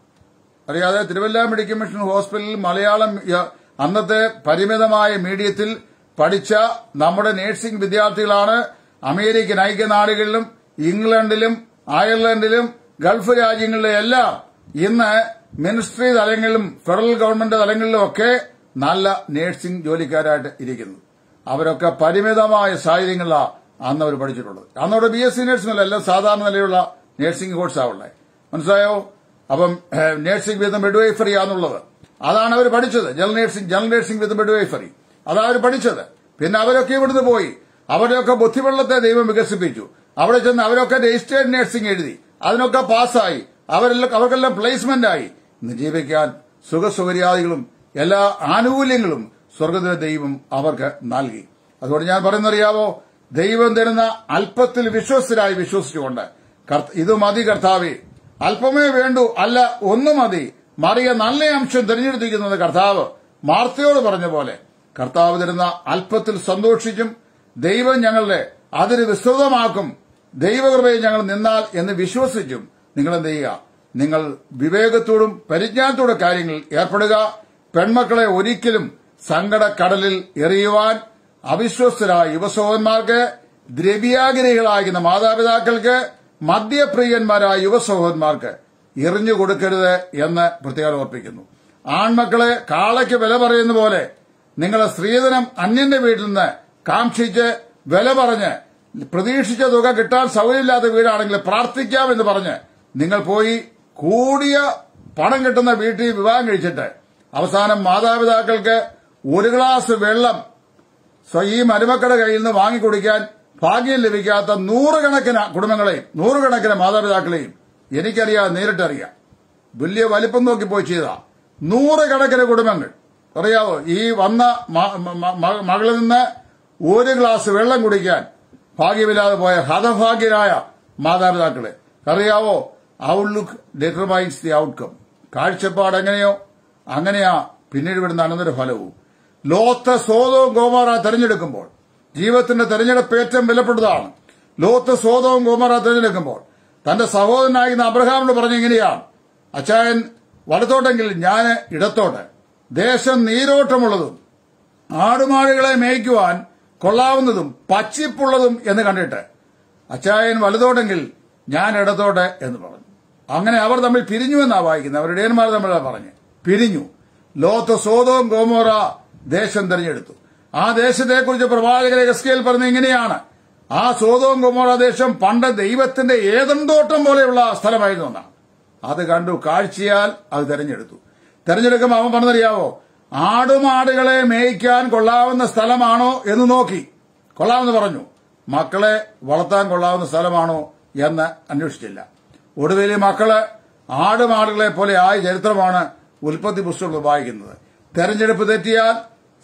അറിയാതെ തിരുവല്ല മെഡിക്കൽ മിഷൻ ഹോസ്പിറ്റലിൽ മലയാളം യ- അന്നത്തെ പരിമിതമായ മീഡിയത്തിൽ പഠിച്ച നമ്മുടെ നഴ്സിംഗ് വിദ്യാർത്ഥികളാണ് അമേരിക്കൻ ഐക്യനാടുകളിലും ഇംഗ്ലണ്ടിലും അയർലൻഡിലും ഗൾഫ് രാജ്യങ്ങളിലെ എല്ലാം ഇന്ന് മിനിസ്ട്രി തലങ്ങളിലും ഫെഡറൽ ഗവൺമെന്റ് തലങ്ങളിലും ഒക്കെ നല്ല നഴ്സിംഗ് ജോലിക്കാരായിട്ട് ഇരിക്കുന്നു അവരൊക്കെ പരിമിതമായ സാഹചര്യങ്ങളിലാണ് അന്ന് അവർ പഠിച്ചിട്ടുള്ളത് അന്നവിടെ ബി എസ് സി നഴ്സിംഗ് അല്ല സാധാരണ നിലയുള്ള നഴ്സിംഗ് കോഴ്സാണ് ഉള്ളത് മനസ്സിലായോ അപ്പം നഴ്സിംഗ് വിത്ത് മിഡ്വൈഫറി ആണെന്നുള്ളത് അതാണ് അവർ പഠിച്ചത് general nursing general nursing with midwifery അതാണ് അവർ പഠിച്ചത് പിന്നെ അവരൊക്കെ ഇവിടുന്ന് പോയി അവരെയൊക്കെ ബുദ്ധിവെള്ളത്തെ ദൈവം വികസിപ്പിച്ചു അവിടെ ചെന്ന് അവരൊക്കെ രജിസ്റ്റേർഡ് നഴ്സിംഗ് എഴുതി അതിനൊക്കെ പാസ്സായി അവരെല്ലാം അവർക്കെല്ലാം പ്ലേസ്മെന്റ് ആയി ഇന്ന് ജീവിക്കാൻ സുഖസൗകര്യാദികളും എല്ലാ ആനുകൂല്യങ്ങളും സ്വർഗത്തിലെ ദൈവം അവർക്ക് നൽകി അതുകൊണ്ട് ഞാൻ പറയുന്നറിയാവോ ദൈവം തരുന്ന അല്പത്തിൽ വിശ്വസ്തരായി വിശ്വസിച്ചുകൊണ്ട് കർത്ത- ഇത് മതി കർത്താവേ അല്പമേ വേണ്ടൂ അല്ല ഒന്ന് മതി മറിയ നല്ല അംശം തിരഞ്ഞെടുത്തിരിക്കുന്നത് കർത്താവ് മാർത്തയോട് പറഞ്ഞ പോലെ കർത്താവ് തരുന്ന അല്പത്തിൽ സന്തോഷിച്ചും ദൈവം ഞങ്ങളുടെ അതിന് വിസ്തൃതമാക്കും ദൈവകൃപയിൽ ഞങ്ങൾ നിന്നാൽ എന്ന് വിശ്വസിച്ചും നിങ്ങൾ എന്ത് ചെയ്യുക നിങ്ങൾ വിവേകത്തോടും പരിജ്ഞാനത്തോടും കാര്യങ്ങളിൽ ഏർപ്പെടുക പെൺമക്കളെ ഒരിക്കലും സങ്കടക്കടലിൽ എറിയുവാൻ അവിശ്വസ്തരായ യുവസഹോദരന്മാർക്ക് ദ്രവ്യാഗ്രഹികളാകുന്ന മാതാപിതാക്കൾക്ക് മദ്യപ്രിയന്മാരായ യുവസഹോദരന്മാർക്ക് എറിഞ്ഞു കൊടുക്കരുത് എന്ന് പ്രത്യേകം ഓർപ്പിക്കുന്നു ആൺമക്കളെ കാളയ്ക്ക് വില പറയുന്ന പോലെ നിങ്ങളെ സ്ത്രീധനം അന്യന്റെ വീട്ടിൽ നിന്ന് കാക്ഷിച്ച് വില പറഞ്ഞ് പ്രതീക്ഷിച്ച തുക കിട്ടാൻ സൗകര്യമില്ലാത്ത വീടാണെങ്കിൽ പ്രാർത്ഥിക്കാമെന്ന് പറഞ്ഞ് നിങ്ങൾ പോയി കൂടിയ പണം കിട്ടുന്ന വീട്ടിൽ വിവാഹം കഴിച്ചിട്ട് അവസാനം മാതാപിതാക്കൾക്ക് ഒരു ഗ്ലാസ് വെള്ളം സ്വ- ഈ മരുമക്കളുടെ കയ്യിൽ നിന്ന് വാങ്ങിക്കുടിക്കാൻ ഭാഗ്യം ലഭിക്കാത്ത നൂറുകണക്കിന് കുടുംബങ്ങളെയും നൂറുകണക്കിന് മാതാപിതാക്കളെയും എനിക്കറിയാം നേരിട്ടറിയാം വലിയ വലിപ്പം നോക്കി പോയി ചെയ്ത നൂറുകണക്കിന് കുടുംബങ്ങൾ അറിയാവോ ഈ വന്ന മ- മ- മ- മകളിൽ നിന്ന് ഒരു ഗ്ലാസ് വെള്ളം കുടിക്കാൻ ഭാഗ്യമില്ലാതെ പോയ ഹതഭാഗ്യരായ മാതാപിതാക്കളെ അറിയാവോ ഔട്ട്ലുക്ക് ഡിറ്റർമൈൻസ് ദി ഔട്ട്കം കാഴ്ചപ്പാട് എങ്ങനെയോ അങ്ങനെയാ പിന്നീട് വരുന്ന അനന്തരഫലവും ലോത്ത് സോതവും ഗോമാറ തെരഞ്ഞെടുക്കുമ്പോൾ ജീവിതത്തിന്റെ തെരഞ്ഞെടുപ്പ് ഏറ്റവും വിലപ്പെട്ടതാണ് ലോത്ത് സോതവും ഗോമാറ തെരഞ്ഞെടുക്കുമ്പോൾ തന്റെ സഹോദരനായിരുന്ന അബ്രഹാമിനോട് പറഞ്ഞ ഇങ്ങനെയാണ് അച്ചായൻ വലത്തോട്ടെങ്കിൽ ഞാൻ ഇടത്തോട്ട് ദേശം നീരോട്ടമുള്ളതും ആടുമാടുകളെ മേയ്ക്കുവാൻ കൊള്ളാവുന്നതും പച്ചിപ്പുള്ളതും എന്ന് കണ്ടിട്ട് അച്ചായൻ വലതോടെങ്കിൽ ഞാൻ ഇടത്തോട്ട് എന്ന് പറഞ്ഞു അങ്ങനെ അവർ തമ്മിൽ പിരിഞ്ഞു എന്നാ വായിക്കുന്നത് അവരുടെ ഇടയന്മാർ തമ്മിലാ പറഞ്ഞ് പിരിഞ്ഞു ലോത്ത് സോതവും ഗോമോറ ദേശം തെരഞ്ഞെടുത്തു ആ ദേശത്തെക്കുറിച്ച് പ്രവാചകരെ എസ്കേൽ പറഞ്ഞ ഇങ്ങനെയാണ് ആ സോതവും ഗോമോറ ദേശം പണ്ട് ദൈവത്തിന്റെ ഏതന്തോട്ടം പോലെയുള്ള സ്ഥലമായിരുന്നു എന്നാണ് അത് കണ്ടു കാഴ്ചയാൽ അത് തെരഞ്ഞെടുത്തു തെരഞ്ഞെടുക്കുമ്പോൾ അവൻ പറഞ്ഞറിയാവോ ആടുമാടുകളെ മേയ്ക്കാൻ കൊള്ളാവുന്ന സ്ഥലമാണോ എന്ന് നോക്കി കൊള്ളാമെന്ന് പറഞ്ഞു മക്കളെ വളർത്താൻ കൊള്ളാവുന്ന സ്ഥലമാണോ എന്ന് അന്വേഷിച്ചില്ല ഒടുവിൽ മക്കള് ആടുമാടുകളെ പോലെ ആയ ചരിത്രമാണ് ഉൽപ്പത്തി പുസ്തകത്തിൽ വായിക്കുന്നത് തെരഞ്ഞെടുപ്പ് തെറ്റിയാൽ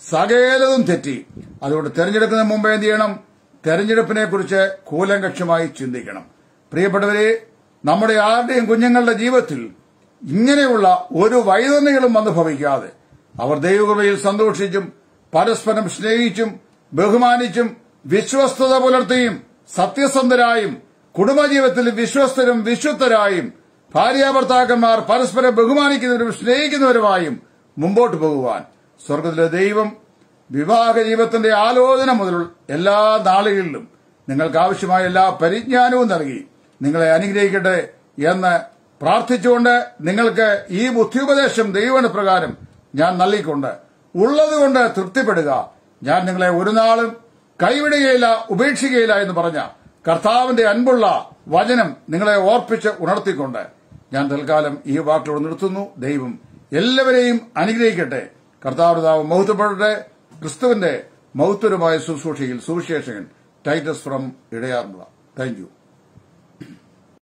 സകലതും തെറ്റി അതുകൊണ്ട് തെരഞ്ഞെടുക്കുന്നതിന് മുമ്പ് എന്ത് ചെയ്യണം തെരഞ്ഞെടുപ്പിനെ കുറിച്ച് കൂലങ്കക്ഷമായി ചിന്തിക്കണം പ്രിയപ്പെട്ടവരെ നമ്മുടെ ആരുടെയും കുഞ്ഞുങ്ങളുടെ ജീവിതത്തിൽ ഇങ്ങനെയുള്ള ഒരു വൈതന്യങ്ങളും വന്നു ഭവിക്കാതെ അവർ ദൈവകൃപയിൽ സന്തോഷിച്ചും പരസ്പരം സ്നേഹിച്ചും ബഹുമാനിച്ചും വിശ്വസ്തത പുലർത്തിയും സത്യസന്ധരായും കുടുംബജീവിതത്തിൽ വിശ്വസ്തരും വിശുദ്ധരായും ഭാര്യാഭർത്താക്കന്മാർ പരസ്പരം ബഹുമാനിക്കുന്നവരും സ്നേഹിക്കുന്നവരുമായും മുമ്പോട്ട് പോകുവാൻ സ്വർഗത്തിലെ ദൈവം വിവാഹ ജീവിതത്തിന്റെ ആലോചന മുതൽ എല്ലാ നാളുകളിലും നിങ്ങൾക്ക് ആവശ്യമായ എല്ലാ പരിജ്ഞാനവും നൽകി നിങ്ങളെ അനുഗ്രഹിക്കട്ടെ എന്ന് പ്രാർത്ഥിച്ചുകൊണ്ട് നിങ്ങൾക്ക് ഈ ബുദ്ധിയുപദേശം ദൈവന പ്രകാരം ഞാൻ നൽകിക്കൊണ്ട് ഉള്ളതുകൊണ്ട് തൃപ്തിപ്പെടുക ഞാൻ നിങ്ങളെ ഒരു നാളും കൈവിടുകയില്ല ഉപേക്ഷിക്കുകയില്ല എന്ന് പറഞ്ഞ കർത്താവിന്റെ അൻപുള്ള വചനം നിങ്ങളെ ഓർപ്പിച്ച് ഉണർത്തിക്കൊണ്ട് ഞാൻ തൽക്കാലം ഈ വാക്കുകൾ നിർത്തുന്നു ദൈവം എല്ലാവരെയും അനുഗ്രഹിക്കട്ടെ കർത്താവ് മൗത്തപ്പെടട്ടെ ക്രിസ്തുവിന്റെ മൗത്തരമായ ശുശ്രൂഷയിൽ സുവിശേഷകൻ ടൈറ്റസ് ഫ്രം ഇടയാറുള്ള താങ്ക് യു